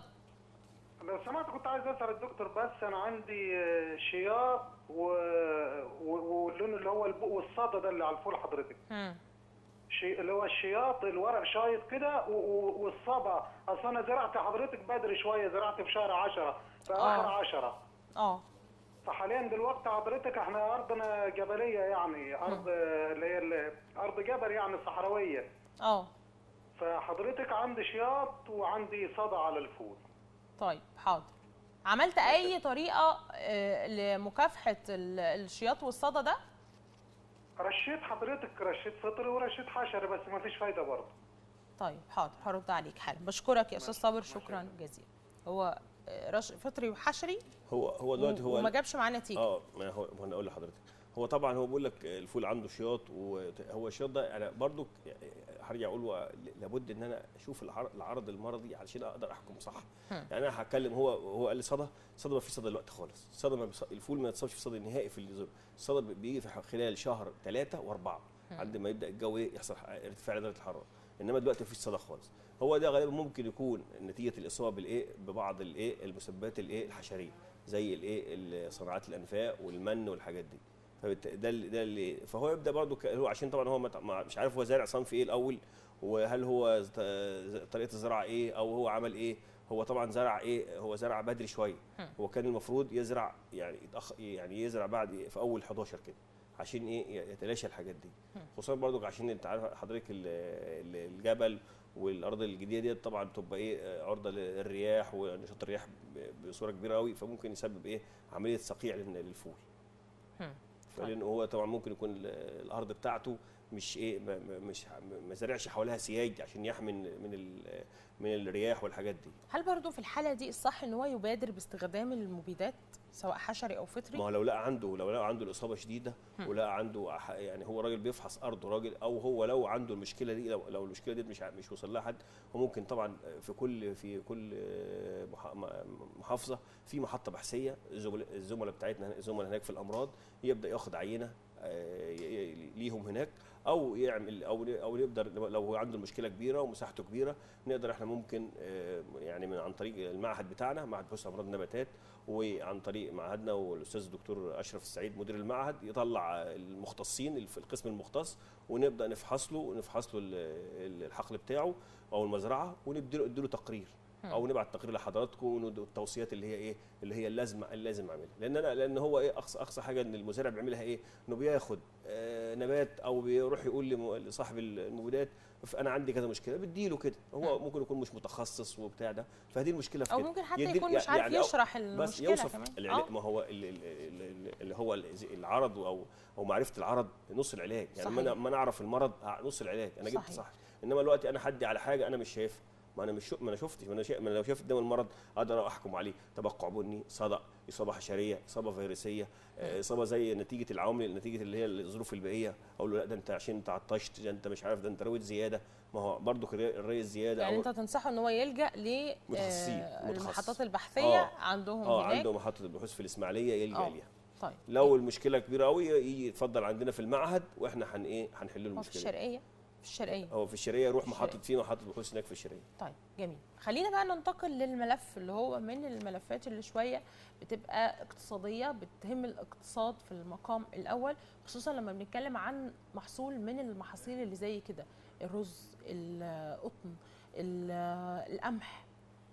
لو سمحت كنت عايز اسال الدكتور بس انا عندي آه، شياط و... و... واللون اللي هو البق والصدى ده اللي على الفول حضرتك هم. شي... اللي هو الشياط الورق شايط كده و... و... والصبا اصل انا زرعت حضرتك بدري شويه زرعت في شهر 10 في اخر آه. 10 اه فحاليا دلوقتي حضرتك احنا ارضنا جبليه يعني ارض آه، اللي هي ال- ارض جبل يعني صحراويه اه فحضرتك عندي شياط وعندي صدى على الفول طيب حاضر عملت اي طريقه آه، لمكافحه ال- الشياط والصدى ده رشيت حضرتك رشيت فطري ورشيت حشري بس ما فيش فايده برضه طيب حاضر هرد عليك حالا بشكرك يا استاذ صابر شكرا جزيلا هو آه، رش فطري وحشري هو هو دلوقتي هو وما جابش معاه نتيجه اه ما هو ما انا اقول لحضرتك هو طبعا هو بيقول لك الفول عنده شياط وهو الشياط ده انا برضو هرجع اقول هو لابد ان انا اشوف العر- العرض المرضي علشان اقدر احكم صح هم. يعني انا هتكلم هو هو قال لي صدى صدى ما في صدى دلوقتي خالص صدى ما بيص- الفول ما يتصابش في صدى نهائي في الزر الصدى بيجي في خلال شهر ثلاثة واربعة هم. عند ما يبدا الجو ايه يحصل ح- ارتفاع درجه الحراره انما دلوقتي مفيش صدى خالص هو ده غالبا ممكن يكون نتيجه الاصابه بالايه ببعض الايه المسببات الايه الحشريه زي الايه صناعات الانفاق والمن والحاجات دي فبالت- ده اللي ده اللي فهو يبدا برضه ك- هو عشان طبعا هو مت- ما- مش عارف هو زارع صنف ايه الاول وهل هو ز- ز- طريقه الزراعه ايه او هو عمل ايه هو طبعا زرع ايه هو زرع بدري شويه هم. هو كان المفروض يزرع يعني يتأخ يعني يزرع بعد في اول 11 كده عشان ايه يتلاشى الحاجات دي هم. خصوصا برضو عشان انت عارف حضرتك ال- ال- الجبل والارض الجديده دي طبعا بتبقى ايه عرضه للرياح ونشاط الرياح ب- بصوره كبيره قوي فممكن يسبب ايه عمليه صقيع لل- للفول هم. فلان هو طبعا ممكن يكون ال- الارض بتاعته مش ايه ما- ما- مش ما زرعش حواليها سياج عشان يحمي من من ال- من الرياح والحاجات دي هل برضو في الحاله دي الصح ان هو يبادر باستخدام المبيدات سواء حشري او فطري ما هو لو لقى عنده لو لقى عنده الاصابه شديده هم. ولقى عنده أح- يعني هو راجل بيفحص ارضه راجل او هو لو عنده المشكله دي لو, لو المشكله دي مش ع- مش وصل لها حد هو ممكن طبعا في كل في كل مح- م- محافظه في محطه بحثيه الزملاء الزملاء بتاعتنا الزملاء هناك في الامراض يبدا ياخد عينه آه، ي- ي- ليهم هناك او يعمل او او يقدر لو هو عنده المشكله كبيره ومساحته كبيره نقدر احنا ممكن آه، يعني من عن طريق المعهد بتاعنا معهد بحوث امراض النباتات وعن طريق معهدنا والاستاذ الدكتور اشرف السعيد مدير المعهد يطلع المختصين اللي في القسم المختص ونبدا نفحص له ونفحص له ال- ال- الحقل بتاعه او المزرعه ونديله نديله تقرير هم. او نبعت تقرير لحضراتكم وندي التوصيات اللي هي ايه اللي هي اللازمه اللي لازم اعملها لان انا لان هو ايه اقصى اقصى حاجه ان المزارع بيعملها ايه انه بياخد آه نبات او بيروح يقول لم- لصاحب المبيدات ف- انا عندي كذا مشكله بديله كده هو ممكن يكون مش متخصص وبتاع ده فهذه المشكله في او كده ممكن حتى يدي- يكون مش عارف يعني أو- يشرح بس المشكله يوصف كمان العلاج آه. ما هو ال- ال- ال- ال- اللي هو ال- العرض او او معرفه العرض نص العلاج يعني ما انا صحيح. ما انا اعرف المرض ه- نص العلاج انا جبت صحيح. صح انما دلوقتي انا حدي على حاجه انا مش شايفها ما انا مش شو- ما انا شفتش ما انا شا- ما انا لو شايف قدام المرض اقدر احكم عليه تبقع بني صدأ اصابه حشريه اصابه فيروسيه آه، اصابه زي نتيجه العوامل نتيجه اللي هي الظروف البيئيه اقول له لا ده انت عشان انت عطشت ده انت مش عارف ده انت رويت زياده ما هو برضو الري الزياده يعني أو انت تنصحه ان هو يلجا ل متخصصين، آه، متخصص. المحطات البحثيه آه. عندهم اه هناك عنده محطه البحوث في الاسماعيليه يلجا آه. ليها طيب لو المشكله كبيره قوي يجي يتفضل عندنا في المعهد واحنا هن ايه هنحل له هو في المشكله الشرقيه في الشرقيه هو في الشرقيه يروح الشرقية. محطه في محطه بحوث هناك في الشرقيه طيب جميل خلينا بقى ننتقل للملف اللي هو من الملفات اللي شويه بتبقى اقتصاديه بتهم الاقتصاد في المقام الاول خصوصا لما بنتكلم عن محصول من المحاصيل اللي زي كده الرز القطن ال- القمح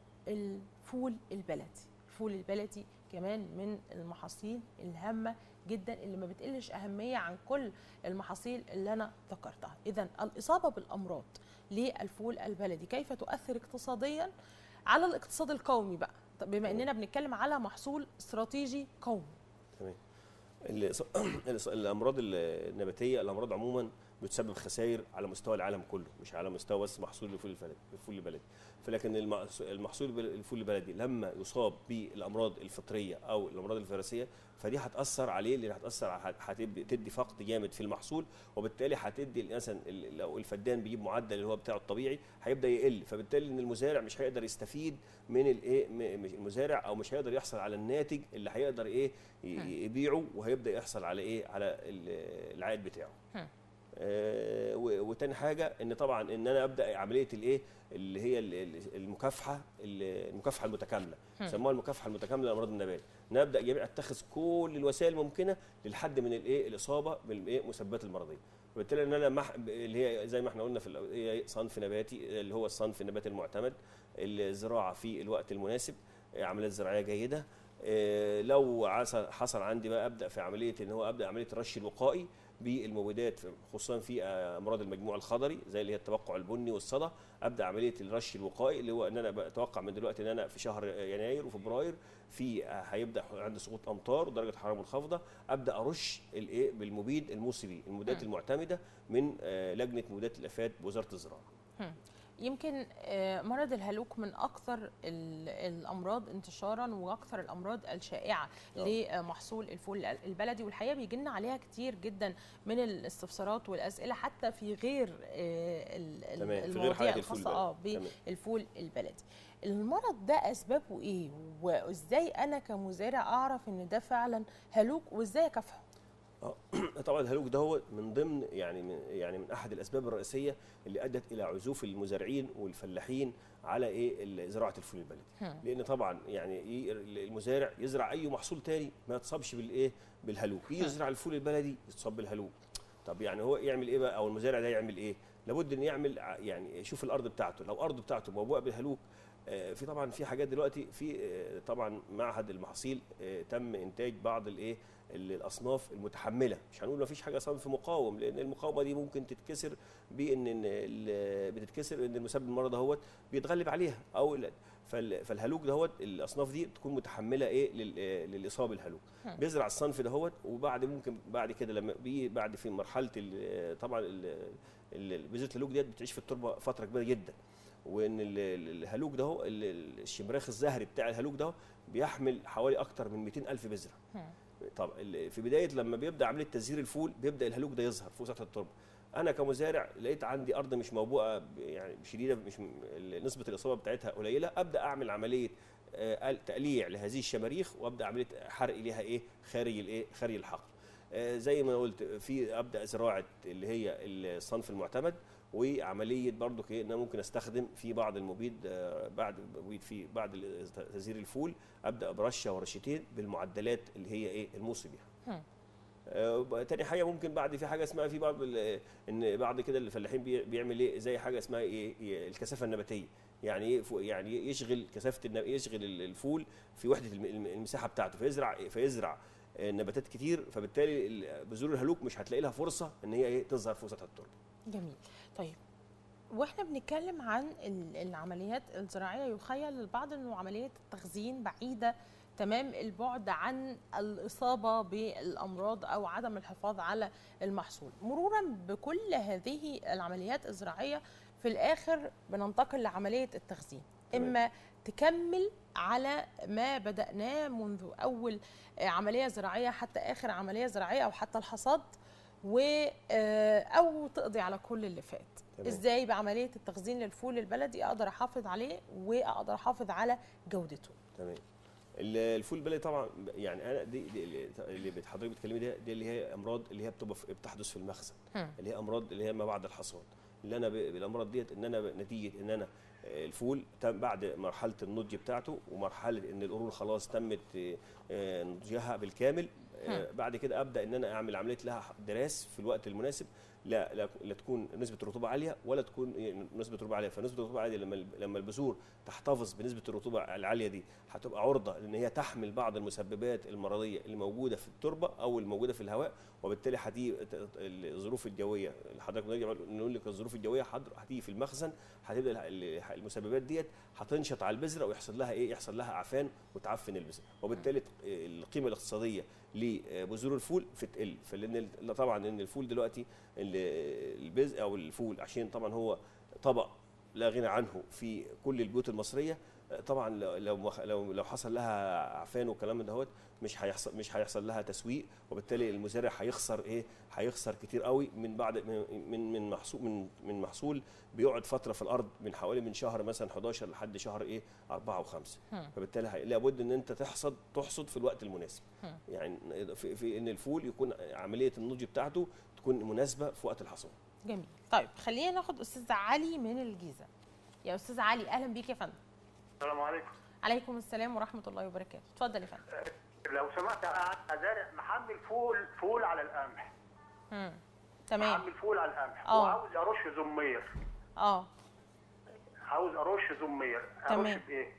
الفول البلدي الفول البلدي كمان من المحاصيل الهامه جدا اللي ما بتقلش اهميه عن كل المحاصيل اللي انا ذكرتها اذا الاصابه بالامراض للفول البلدي كيف تؤثر اقتصاديا على الاقتصاد القومي بقى طب بما اننا بنتكلم على محصول استراتيجي قومي تمام الإص- الإص- الامراض النباتيه الامراض عموما بتسبب خسائر على مستوى العالم كله مش على مستوى بس محصول الفول البلدي الفول البلدي فلكن الم- المحصول البل- الفول البلدي لما يصاب بالامراض الفطريه او الامراض الفيروسيه فدي هتاثر عليه لان هتاثر ع- هتدي تدي فقد جامد في المحصول وبالتالي هتدي مثلا ال- لو الفدان بيجيب معدل اللي هو بتاعه الطبيعي هيبدا يقل فبالتالي ان المزارع مش هيقدر يستفيد من الايه م- مش- المزارع او مش هيقدر يحصل على الناتج اللي هيقدر ايه ي- يبيعه وهيبدا يحصل على ايه على ال- العائد بتاعه هم. آه، و- وتاني حاجه ان طبعا ان انا ابدا عمليه الايه اللي هي ال- ال- المكافحه ال- المكافحه المتكامله هم. سموها المكافحه المتكامله لامراض النبات نبدا جميع اتخذ كل الوسائل الممكنه للحد من الايه الاصابه بالايه المسببات المرضيه وبالتالي ان انا مح... اللي هي زي ما احنا قلنا في الأول، هي صنف نباتي اللي هو الصنف النباتي المعتمد الزراعه في الوقت المناسب عمليات زراعيه جيده آه، لو عسى- حصل عندي بقى ابدا في عمليه ان هو ابدا عمليه الرش الوقائي بالمبيدات في- خصوصا في آه، امراض المجموع الخضري زي اللي هي التبقع البني والصدى ابدا عمليه الرش الوقائي اللي هو ان انا بتوقع من دلوقتي ان انا في شهر يناير وفبراير في آه، هيبدا عندي سقوط امطار ودرجه حراره منخفضه ابدا ارش الايه بالمبيد الموسي بيه المبيدات مم. المعتمده من آه، لجنه مبيدات الافات بوزاره الزراعه يمكن آه، مرض الهلوك من اكثر ال- الامراض انتشارا واكثر الامراض الشائعه آه. لمحصول الفول البلدي والحقيقه بيجي لنا عليها كتير جدا من الاستفسارات والاسئله حتى في غير آه، ال- ال- تمام في غير المواضيع حالة الفول الخاصه اه البلدي. تمام. بالفول البلدي المرض ده اسبابه ايه وازاي انا كمزارع اعرف ان ده فعلا هلوك وازاي اكافحه طبعا الهلوك ده هو من ضمن يعني من يعني من احد الاسباب الرئيسيه اللي ادت الى عزوف المزارعين والفلاحين على ايه ال- زراعه الفول البلدي هم. لان طبعا يعني ي- المزارع يزرع اي محصول تاني ما يتصابش بالايه بالهلوك يجي يزرع الفول البلدي يتصاب بالهلوك طب يعني هو يعمل ايه بقى او المزارع ده يعمل ايه لابد ان يعمل ع- يعني يشوف الارض بتاعته لو الارض بتاعته موبوءه بالهلوك آه، في طبعا في حاجات دلوقتي في آه، طبعا معهد المحاصيل آه، تم انتاج بعض الايه ال- الاصناف المتحمله مش هنقول ما فيش حاجه صنف مقاوم لان المقاومه دي ممكن تتكسر بان إن ال- بتتكسر ان المسبب المرض دهوت بيتغلب عليها او ال- فال- فالهلوك دهوت الاصناف دي تكون متحمله ايه لل- للاصابه بالهلوك هم. بيزرع الصنف دهوت وبعد ممكن بعد كده لما بي بعد في مرحله ال- طبعا ال- ال- بذره الهلوك ديت بتعيش في التربه فتره كبيره جدا وان ال- ال- الهلوك ده هو ال- ال- الشمراخ الزهري بتاع الهلوك ده بيحمل حوالي اكتر من 200 الف بذره هم. طب ال- في بدايه لما بيبدا عمليه تزهير الفول بيبدا الهلوك ده يظهر فوق سطح التربه انا كمزارع لقيت عندي ارض مش موبوءه ب- يعني شديده مش م- ال- نسبه الاصابه بتاعتها قليله ابدا اعمل عمليه آه، تقليع لهذه الشماريخ وابدا عمليه حرق ليها ايه خارج الايه خارج الحقل آه، زي ما قلت في ابدا زراعه اللي هي الصنف المعتمد وعمليه برضو ايه ان انا ممكن استخدم في بعض المبيد آه، بعد مبيد في بعد ال- تزهير الفول ابدا برشه ورشتين بالمعدلات اللي هي ايه الموصي بيها هم. آه، تاني حاجه ممكن بعد في حاجه اسمها في بعض ال- ان بعد كده الفلاحين بي- بيعمل ايه زي حاجه اسمها ايه إيه الكثافه النباتيه يعني ايه فو- يعني يشغل كثافه النب- يشغل ال- الفول في وحده الم- الم- المساحه بتاعته فيزرع فيزرع آه، نباتات كتير فبالتالي ال- بذور الهلوك مش هتلاقي لها فرصه ان هي ايه تظهر فوق سطح التربه جميل طيب واحنا بنتكلم عن ال- العمليات الزراعيه يخيل للبعض انه عمليه التخزين بعيده تمام البعد عن الاصابه بالامراض او عدم الحفاظ على المحصول مرورا بكل هذه العمليات الزراعيه في الاخر بننتقل لعمليه التخزين تمام. اما تكمل على ما بدأناه منذ أول آه، عملية زراعية حتى آخر عملية زراعية أو حتى الحصاد و آه، أو تقضي على كل اللي فات تمام. إزاي بعملية التخزين للفول البلدي أقدر أحافظ عليه وأقدر أحافظ على جودته تمام ال- الفول البلدي طبعا يعني انا دي, دي اللي- اللي بت- حضرتك بتتكلمي ده دي اللي هي امراض اللي هي بتبقى في- بتحدث في المخزن هم. اللي هي امراض اللي هي ما بعد الحصاد اللي انا ب- بالامراض ديت ان انا ب- نتيجه ان انا آه، الفول تم بعد مرحله النضج بتاعته ومرحله ان القرون خلاص تمت آه، آه، نضجها بالكامل آه، بعد كده ابدا ان انا اعمل عمليه لها دراس في الوقت المناسب لا لا, لا تكون نسبه الرطوبه عاليه ولا تكون إيه، نسبه الرطوبه عاليه فنسبه الرطوبه عاليه لما ال- لما البذور تحتفظ بنسبه الرطوبه العاليه دي هتبقى عرضه لان هي تحمل بعض المسببات المرضيه اللي موجوده في التربه او الموجوده في الهواء وبالتالي هتيجي ت- ت- الظروف الجويه اللي حضرتك بنرجع نقول لك الظروف الجويه حضر- هتيجي في المخزن هتبدا ال- ال- المسببات ديت هتنشط على البذره ويحصل لها ايه يحصل لها اعفان وتعفن البذره وبالتالي ت- القيمه الاقتصاديه لبذور الفول بتقل فلان ال- طبعا ان الفول دلوقتي ال- البذر او الفول عشان طبعا هو طبق لا غنى عنه في كل البيوت المصريه طبعا لو لو مخ- لو لو حصل لها اعفان والكلام من دهوت مش هيحصل مش هيحصل لها تسويق وبالتالي المزارع هيخسر ايه هيخسر كتير قوي من بعد من من من محصول من من محصول بيقعد فتره في الارض من حوالي من شهر مثلا 11 لحد شهر ايه 4 و5 هم. فبالتالي هي- لابد ان انت تحصد تحصد في الوقت المناسب هم. يعني في, في ان الفول يكون عمليه النضج بتاعته تكون مناسبه في وقت الحصاد جميل طيب خلينا ناخد أستاذ علي من الجيزة يا أستاذ علي أهلا بيك يا فندم السلام عليكم عليكم السلام ورحمة الله وبركاته اتفضل يا فندم لو سمحت انا ازارع محمل فول فول على القمح مم. تمام محمل فول على القمح آه. وعاوز ارش زمير اه عاوز ارش زمير تمام. ارش بايه؟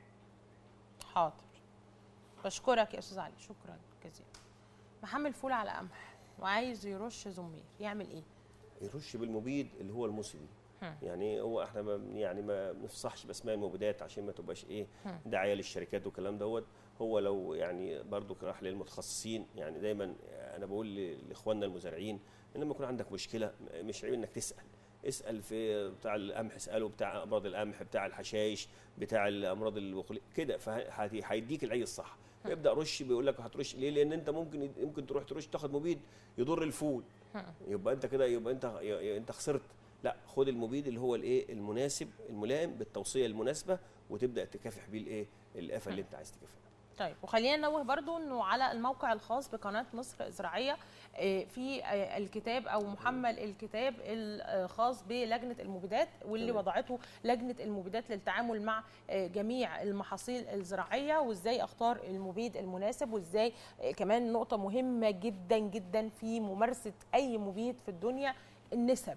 حاضر بشكرك يا استاذ علي شكرا جزيلا محمل فول على قمح وعايز يرش زمير يعمل ايه يرش بالمبيد اللي هو المسلي هم. يعني هو احنا ما يعني ما بنفصحش باسماء المبيدات عشان ما تبقاش ايه هم. دعايه للشركات والكلام دوت هو لو يعني برضو راح للمتخصصين يعني دايما انا بقول ل- لاخواننا المزارعين ان لما يكون عندك مشكله مش عيب انك تسال اسال في بتاع القمح اساله بتاع امراض القمح بتاع الحشائش بتاع الامراض البخليه كده فهيديك العي الصح يبدا رش بيقول لك هترش ليه لان انت ممكن ممكن تروح ترش تاخد مبيد يضر الفول يبقى انت كده يبقى انت انت خسرت لا خد المبيد اللي هو الايه المناسب الملائم بالتوصيه المناسبه وتبدا تكافح بيه الايه الافه اللي انت عايز تكافحها طيب وخلينا ننوه برضو انه على الموقع الخاص بقناه مصر الزراعيه آه، في آه، الكتاب او محمل الكتاب الخاص بلجنه المبيدات واللي تمام. وضعته لجنه المبيدات للتعامل مع آه، جميع المحاصيل الزراعيه وازاي اختار المبيد المناسب وازاي آه، كمان نقطه مهمه جدا جدا في ممارسه اي مبيد في الدنيا النسب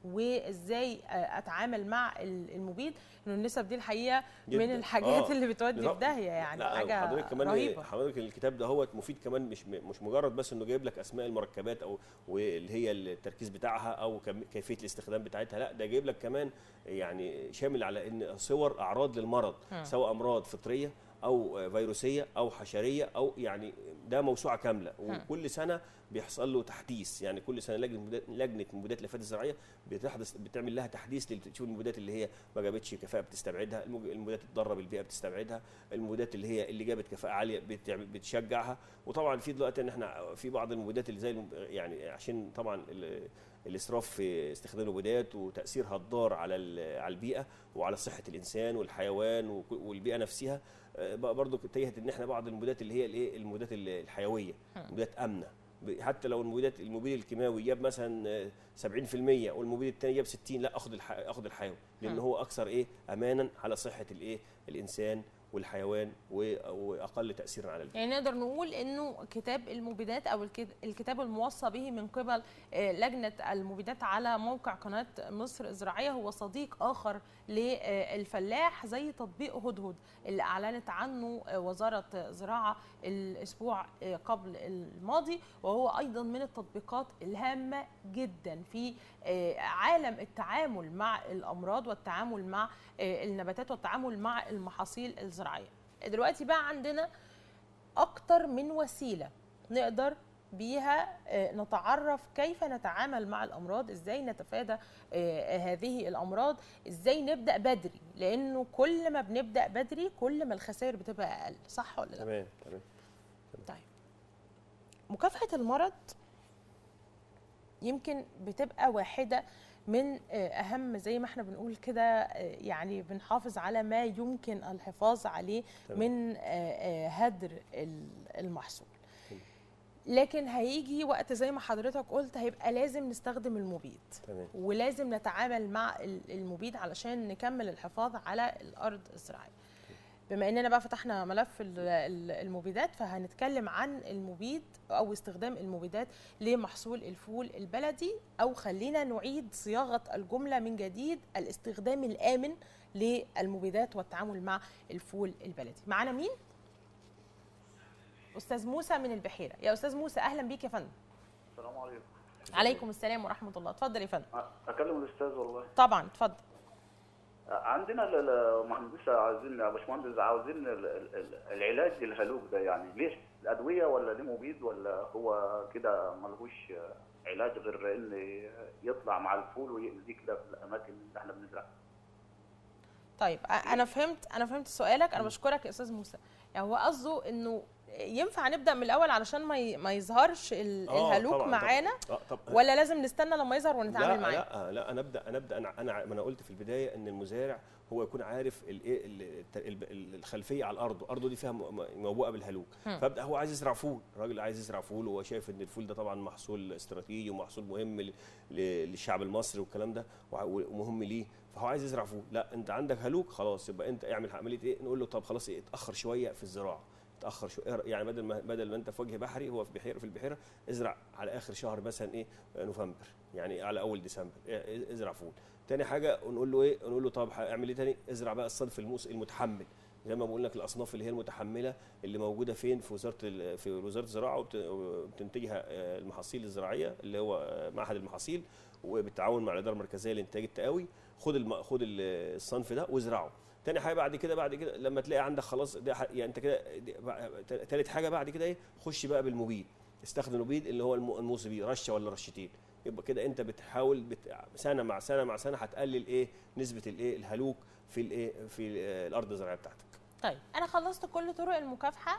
وازاي آه، اتعامل مع ال- المبيد انه النسب دي الحقيقه من جداً. الحاجات آه. اللي بتودي في لا، داهيه يعني لا حاجه حضرتك كمان رهيبه حضرتك الكتاب ده هو مفيد كمان مش مش مجرد بس انه جايب لك اسماء المركبات او واللي هي التركيز بتاعها او كم- كيفيه الاستخدام بتاعتها لا ده جايب لك كمان يعني شامل على ان صور اعراض للمرض مم. سواء امراض فطريه او فيروسيه او حشريه او يعني ده موسوعه كامله وكل سنه بيحصل له تحديث يعني كل سنه لجنه مبيدات- لجنه مبيدات الافات الزراعيه بتحدث بتعمل لها تحديث تشوف المبيدات اللي هي ما جابتش كفاءه بتستبعدها المج- المبيدات تضر بالبيئه بتستبعدها المبيدات اللي هي اللي جابت كفاءه عاليه بتعمل- بتشجعها وطبعا في دلوقتي ان احنا في بعض المبيدات اللي زي الم- يعني عشان طبعا ال- الاسراف في استخدام المبيدات وتاثيرها الضار على ال- على البيئه وعلى صحه الانسان والحيوان وك- والبيئه نفسها آه، برضو اتجهت ان احنا بعض المبيدات اللي هي الايه المبيدات ال- الحيويه مبيدات امنه ب- حتى لو المبيدات المبيد الكيماوي جاب مثلا آه، 70% والمبيد الثاني جاب 60 لا اخد الح... اخد الحيوي لان مم. هو اكثر ايه امانا على صحه الايه الانسان والحيوان و- واقل تاثيرا على البيئه يعني نقدر نقول انه كتاب المبيدات او الكت- الكتاب الموصى به من قبل آه، لجنه المبيدات على موقع قناه مصر الزراعيه هو صديق اخر للفلاح زي تطبيق هدهد اللي اعلنت عنه آه، وزاره زراعه الاسبوع آه، قبل الماضي وهو ايضا من التطبيقات الهامه جدا في آه، عالم التعامل مع الامراض والتعامل مع آه، النباتات والتعامل مع المحاصيل الزراعيه دلوقتي بقى عندنا اكتر من وسيله نقدر بيها آه، نتعرف كيف نتعامل مع الامراض ازاي نتفادى آه، هذه الامراض ازاي نبدا بدري لانه كل ما بنبدا بدري كل ما الخسائر بتبقى اقل صح ولا لا تمام تمام طيب مكافحه المرض يمكن بتبقى واحده من آه، اهم زي ما احنا بنقول كده آه، يعني بنحافظ على ما يمكن الحفاظ عليه تمام. من آه، آه، هدر ال- المحصول لكن هيجي وقت زي ما حضرتك قلت هيبقى لازم نستخدم المبيد تمام ولازم نتعامل مع ال- المبيد علشان نكمل الحفاظ على الارض الزراعيه بما اننا بقى فتحنا ملف ال- ال- المبيدات فهنتكلم عن المبيد او استخدام المبيدات لمحصول الفول البلدي او خلينا نعيد صياغه الجمله من جديد الاستخدام الامن للمبيدات والتعامل مع الفول البلدي معانا مين استاذ موسى من البحيره يا استاذ موسى اهلا بيك يا فندم السلام عليكم عليكم السلام ورحمه الله اتفضل يا فندم اكلم الاستاذ والله طبعا اتفضل عندنا ال- المهندسه عاوزين يا باشمهندس عاوزين ال- ال- ال- العلاج للهلوك ده يعني ليه الادويه ولا ليه مبيد ولا هو كده ملهوش علاج غير ان يطلع مع الفول ويأذيه كده في الاماكن اللي احنا بنزرعها طيب أ- انا فهمت انا فهمت سؤالك انا بشكرك يا استاذ موسى يعني هو قصده انه ينفع نبدا من الاول علشان ما ي- ما يظهرش ال- آه، الهلوك طبعاً، معانا طبعاً. آه، طب ولا لازم نستنى لما يظهر ونتعامل لا معاه لا لا انا ابدا انا ابدا انا انا ما انا قلت في البدايه ان المزارع هو يكون عارف الايه ال- ال- ال- الخلفيه على ارضه ارضه دي فيها م- م- موبوءه بالهلوك هم. فابدا هو عايز يزرع فول الراجل عايز يزرع فول وهو شايف ان الفول ده طبعا محصول استراتيجي ومحصول مهم ل- ل- للشعب المصري والكلام ده وع- ومهم ليه فهو عايز يزرع فول لا انت عندك هلوك خلاص يبقى انت اعمل عمليه ايه نقول له طب خلاص ايه اتاخر شويه في الزراعه اتاخر شو يعني بدل ما بدل ما انت في وجه بحري هو في بحيره في البحيره ازرع على اخر شهر مثلا ايه نوفمبر يعني على اول ديسمبر إيه، ازرع فول تاني حاجه نقول له ايه نقول له طب اعمل ايه تاني ازرع بقى الصنف الموس المتحمل زي ما بقول لك الاصناف اللي هي المتحمله اللي موجوده فين في وزاره ال- في وزاره الزراعه وبت- وبتنتجها آه، المحاصيل الزراعيه اللي هو آه، معهد المحاصيل وبالتعاون مع الاداره المركزيه للانتاج التقاوي خد الم... خد ال- الصنف ده وازرعه تاني حاجه بعد كده بعد كده لما تلاقي عندك خلاص ده ح- يعني انت كده دي- بع- تالت حاجه بعد كده ايه خش بقى بالمبيد استخدم المبيد اللي هو الم- الموصي بيه رشه ولا رشتين يبقى كده انت بتحاول بت... سنه مع سنه مع سنه هتقلل ايه نسبه الايه الهلوك في الايه في آه، الارض الزراعيه بتاعتك طيب انا خلصت كل طرق المكافحه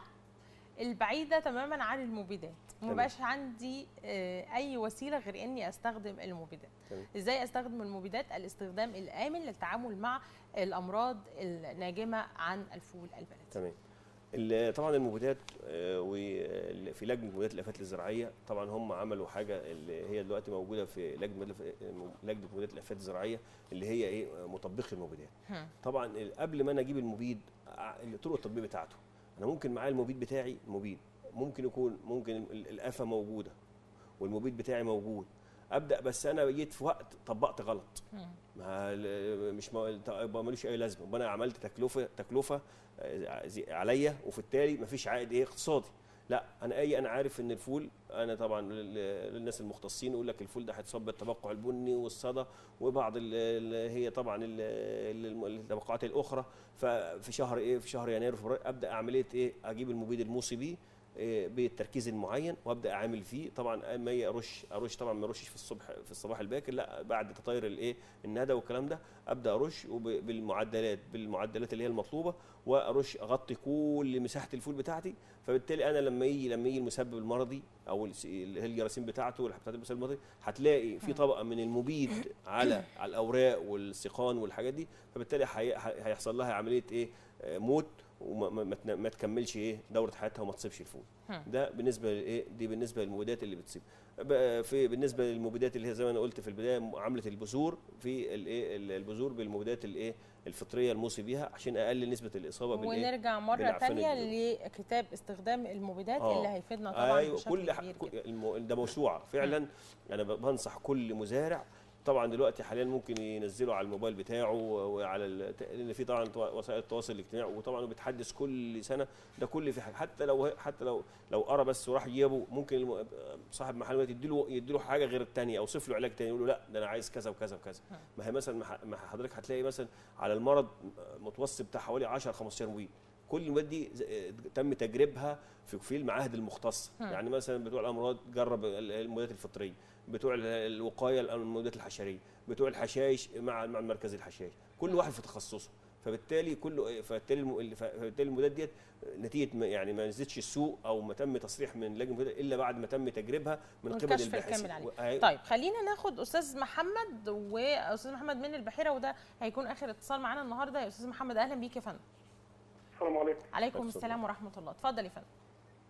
البعيده تماما عن المبيدات تمام. ومبقاش عندي آه، اي وسيله غير اني استخدم المبيدات تمام. ازاي استخدم المبيدات الاستخدام الامن للتعامل مع الامراض الناجمه عن الفول البلدي تمام ال- طبعا المبيدات آه، وفي لجنه مبيدات الافات الزراعيه طبعا هم عملوا حاجه اللي هي دلوقتي موجوده في لجنه مبيدات الأف- لجنه مبيدات الافات الزراعيه اللي هي ايه مطبقي المبيدات هم. طبعا ال- قبل ما انا اجيب المبيد ع- طرق التطبيق بتاعته انا ممكن معايا المبيد بتاعي مبيد ممكن يكون ممكن ال- الافه موجوده والمبيد بتاعي موجود ابدا بس انا جيت في وقت طبقت غلط هم. ما ال- مش ما يبقى ملوش اي لازمه يبقى انا عملت تكلفه تكلفه آه، زي- عليا وفي التالي مفيش عائد ايه اقتصادي لا انا اي انا عارف ان الفول انا طبعا لل- للناس المختصين يقول لك الفول ده هيتصاب بالتبقع البني والصدى وبعض اللي هي طبعا ال- ال- التبقعات الاخرى ففي شهر ايه في شهر يناير وفبراير ابدا عمليه ايه اجيب المبيد الموصي بيه إيه، بالتركيز المعين وابدا اعمل فيه طبعا ما ي- ارش ارش طبعا ما ارشش في الصبح في الصباح الباكر لا بعد تطاير الايه الندى والكلام ده ابدا ارش وب- بالمعدلات بالمعدلات اللي هي المطلوبه وارش اغطي كل مساحه الفول بتاعتي فبالتالي انا لما يجي لما يجي المسبب المرضي او الس- اللي هي الجراثيم بتاعته والح- بتاعت المسبب المرضي هتلاقي في طبقه من المبيد على على الاوراق والسيقان والحاجات دي فبالتالي هي- هيحصل لها عمليه ايه آه، موت وما ما- ما تن- ما تكملش ايه دوره حياتها وما تصيبش الفول هم. ده بالنسبه لايه دي بالنسبه للمبيدات اللي بتصيب بقى في بالنسبه للمبيدات اللي هي زي ما انا قلت في البدايه عمله البذور في الايه البذور بالمبيدات الايه الفطريه الموصي بيها عشان اقلل نسبه الاصابه بالايه ونرجع مره بالعفان تانية الجديد. لكتاب استخدام المبيدات آه. اللي هيفيدنا طبعا ايوه بشكل كل ح... كبير كل- جدا الم... ده موسوعه فعلا انا ب- بنصح كل مزارع طبعا دلوقتي حاليا ممكن ينزله على الموبايل بتاعه وعلى ال... لان في طبعا تو- وسائل التواصل الاجتماعي وطبعا بتحدث كل سنه ده كل في حاجه حتى لو حتى لو لو قرا بس وراح جابه ممكن الم... صاحب محل يديله يديله حاجه غير الثانيه اوصف له علاج ثاني يقول له لا ده انا عايز كذا وكذا وكذا ما هي مثلا ما ح- ما حضرتك هتلاقي مثلا على المرض متوسط بتاع حوالي 10 15 مبيد كل المواد دي ز- تم تجريبها في في المعاهد المختصه هم. يعني مثلا بتوع الامراض جرب ال- المبيدات الفطريه بتوع ال- الوقايه المبيدات الحشريه بتوع الحشائش مع مع مركز الحشائش كل واحد في تخصصه فبالتالي كله فبالتالي الم- فبالتالي المبيدات ديت نتيجه ما يعني ما نزلتش السوق او ما تم تصريح من لجنه المبيدات الا بعد ما تم تجريبها من قبل والكشف الباحثين الكامل عليه. وهي- طيب خلينا ناخد استاذ محمد واستاذ محمد من البحيره وده هيكون اخر اتصال معانا النهارده يا استاذ محمد اهلا بيك يا فندم السلام عليكم عليكم اتفضل. السلام ورحمه الله اتفضل يا فندم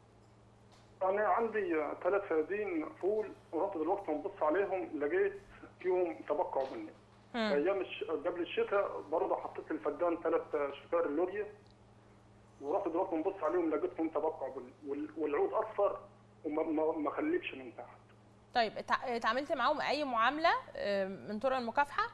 انا عندي ثلاث فدادين فول ورحت دلوقتي ببص عليهم لقيت فيهم تبقع مني هم. ايام الش... قبل الشتاء برضه حطيت الفدان ثلاث شكار اللوريا ورحت دلوقتي ببص عليهم لقيت فيهم تبقع مني وال... والعود اصفر وما ما... ما خليكش من تحت طيب اتع- اتعاملت معاهم اي معامله آه، من طرق المكافحه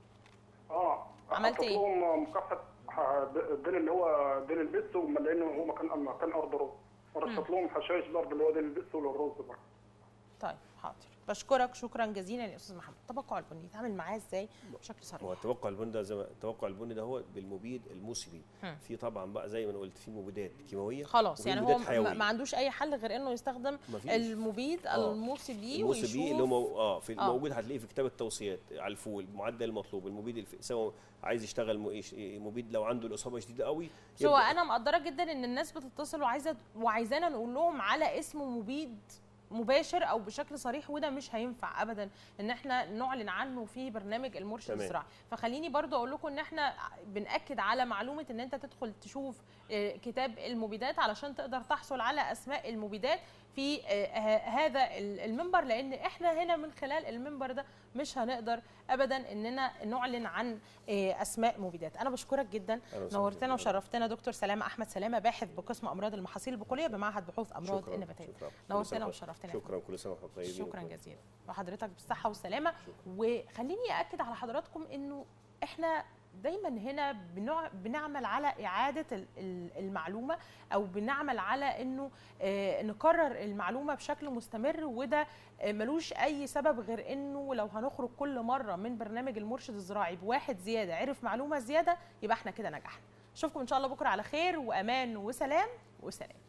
اه عملت حطيت إيه؟ لهم مكافحه ح- الديل اللي هو ديل البس لانه هو مكان مكان ارض رز ورشت لهم حشائش برضه اللي هو ديل البس والرز برضه طيب حاضر بشكرك شكرا جزيلا يا استاذ محمد التبقع البني يتعامل معاه ازاي بشكل هو صريح التوقع البني ده زي ما التوقع البني ده هو بالمبيد الموصي بيه هم. في طبعا بقى زي ما انا قلت في مبيدات كيماويه خلاص وفي يعني هو مبيدات ما- حيوية. ما عندوش اي حل غير انه يستخدم مفيش. المبيد آه. الموصي بيه الموصي بيه اللي هو ويشوف مو... اه في آه. الموجود هتلاقيه في كتاب التوصيات على الفول المعدل المطلوب المبيد الف... سواء عايز يشتغل م... يش- مبيد لو عنده الاصابه شديده قوي بس هو يبدأ- انا مقدره جدا ان الناس بتتصل وعايزه وعايزانا نقول لهم على اسم مبيد مباشر او بشكل صريح وده مش هينفع ابدا ان احنا نعلن عنه في برنامج المرشد تمام. الزراعي فخليني برضو اقول لكم ان احنا بناكد على معلومه ان انت تدخل تشوف آه، كتاب المبيدات علشان تقدر تحصل على اسماء المبيدات في آه، ه- هذا ال- المنبر لان احنا هنا من خلال المنبر ده مش هنقدر ابدا اننا نعلن عن آه، اسماء مبيدات انا بشكرك جدا أهلا وسهلا نورتنا بك. وشرفتنا دكتور سلامه احمد سلامه باحث بقسم امراض المحاصيل البقوليه بمعهد بحوث امراض شكراً، النباتيه شكراً. كل نورتنا سنة وشرفتنا يا شكرا كل سنه وانتم طيبين شكرا وكل- جزيلا وحضرتك بالصحه والسلامه وخليني اكد على حضراتكم انه احنا دايما هنا بنوع بنعمل على اعاده ال- ال- المعلومه او بنعمل على انه آه، نكرر المعلومه بشكل مستمر وده آه، ملوش اي سبب غير انه لو هنخرج كل مره من برنامج المرشد الزراعي بواحد زياده عرف معلومه زياده يبقى احنا كده نجحنا اشوفكم ان شاء الله بكره على خير وامان وسلام وسلام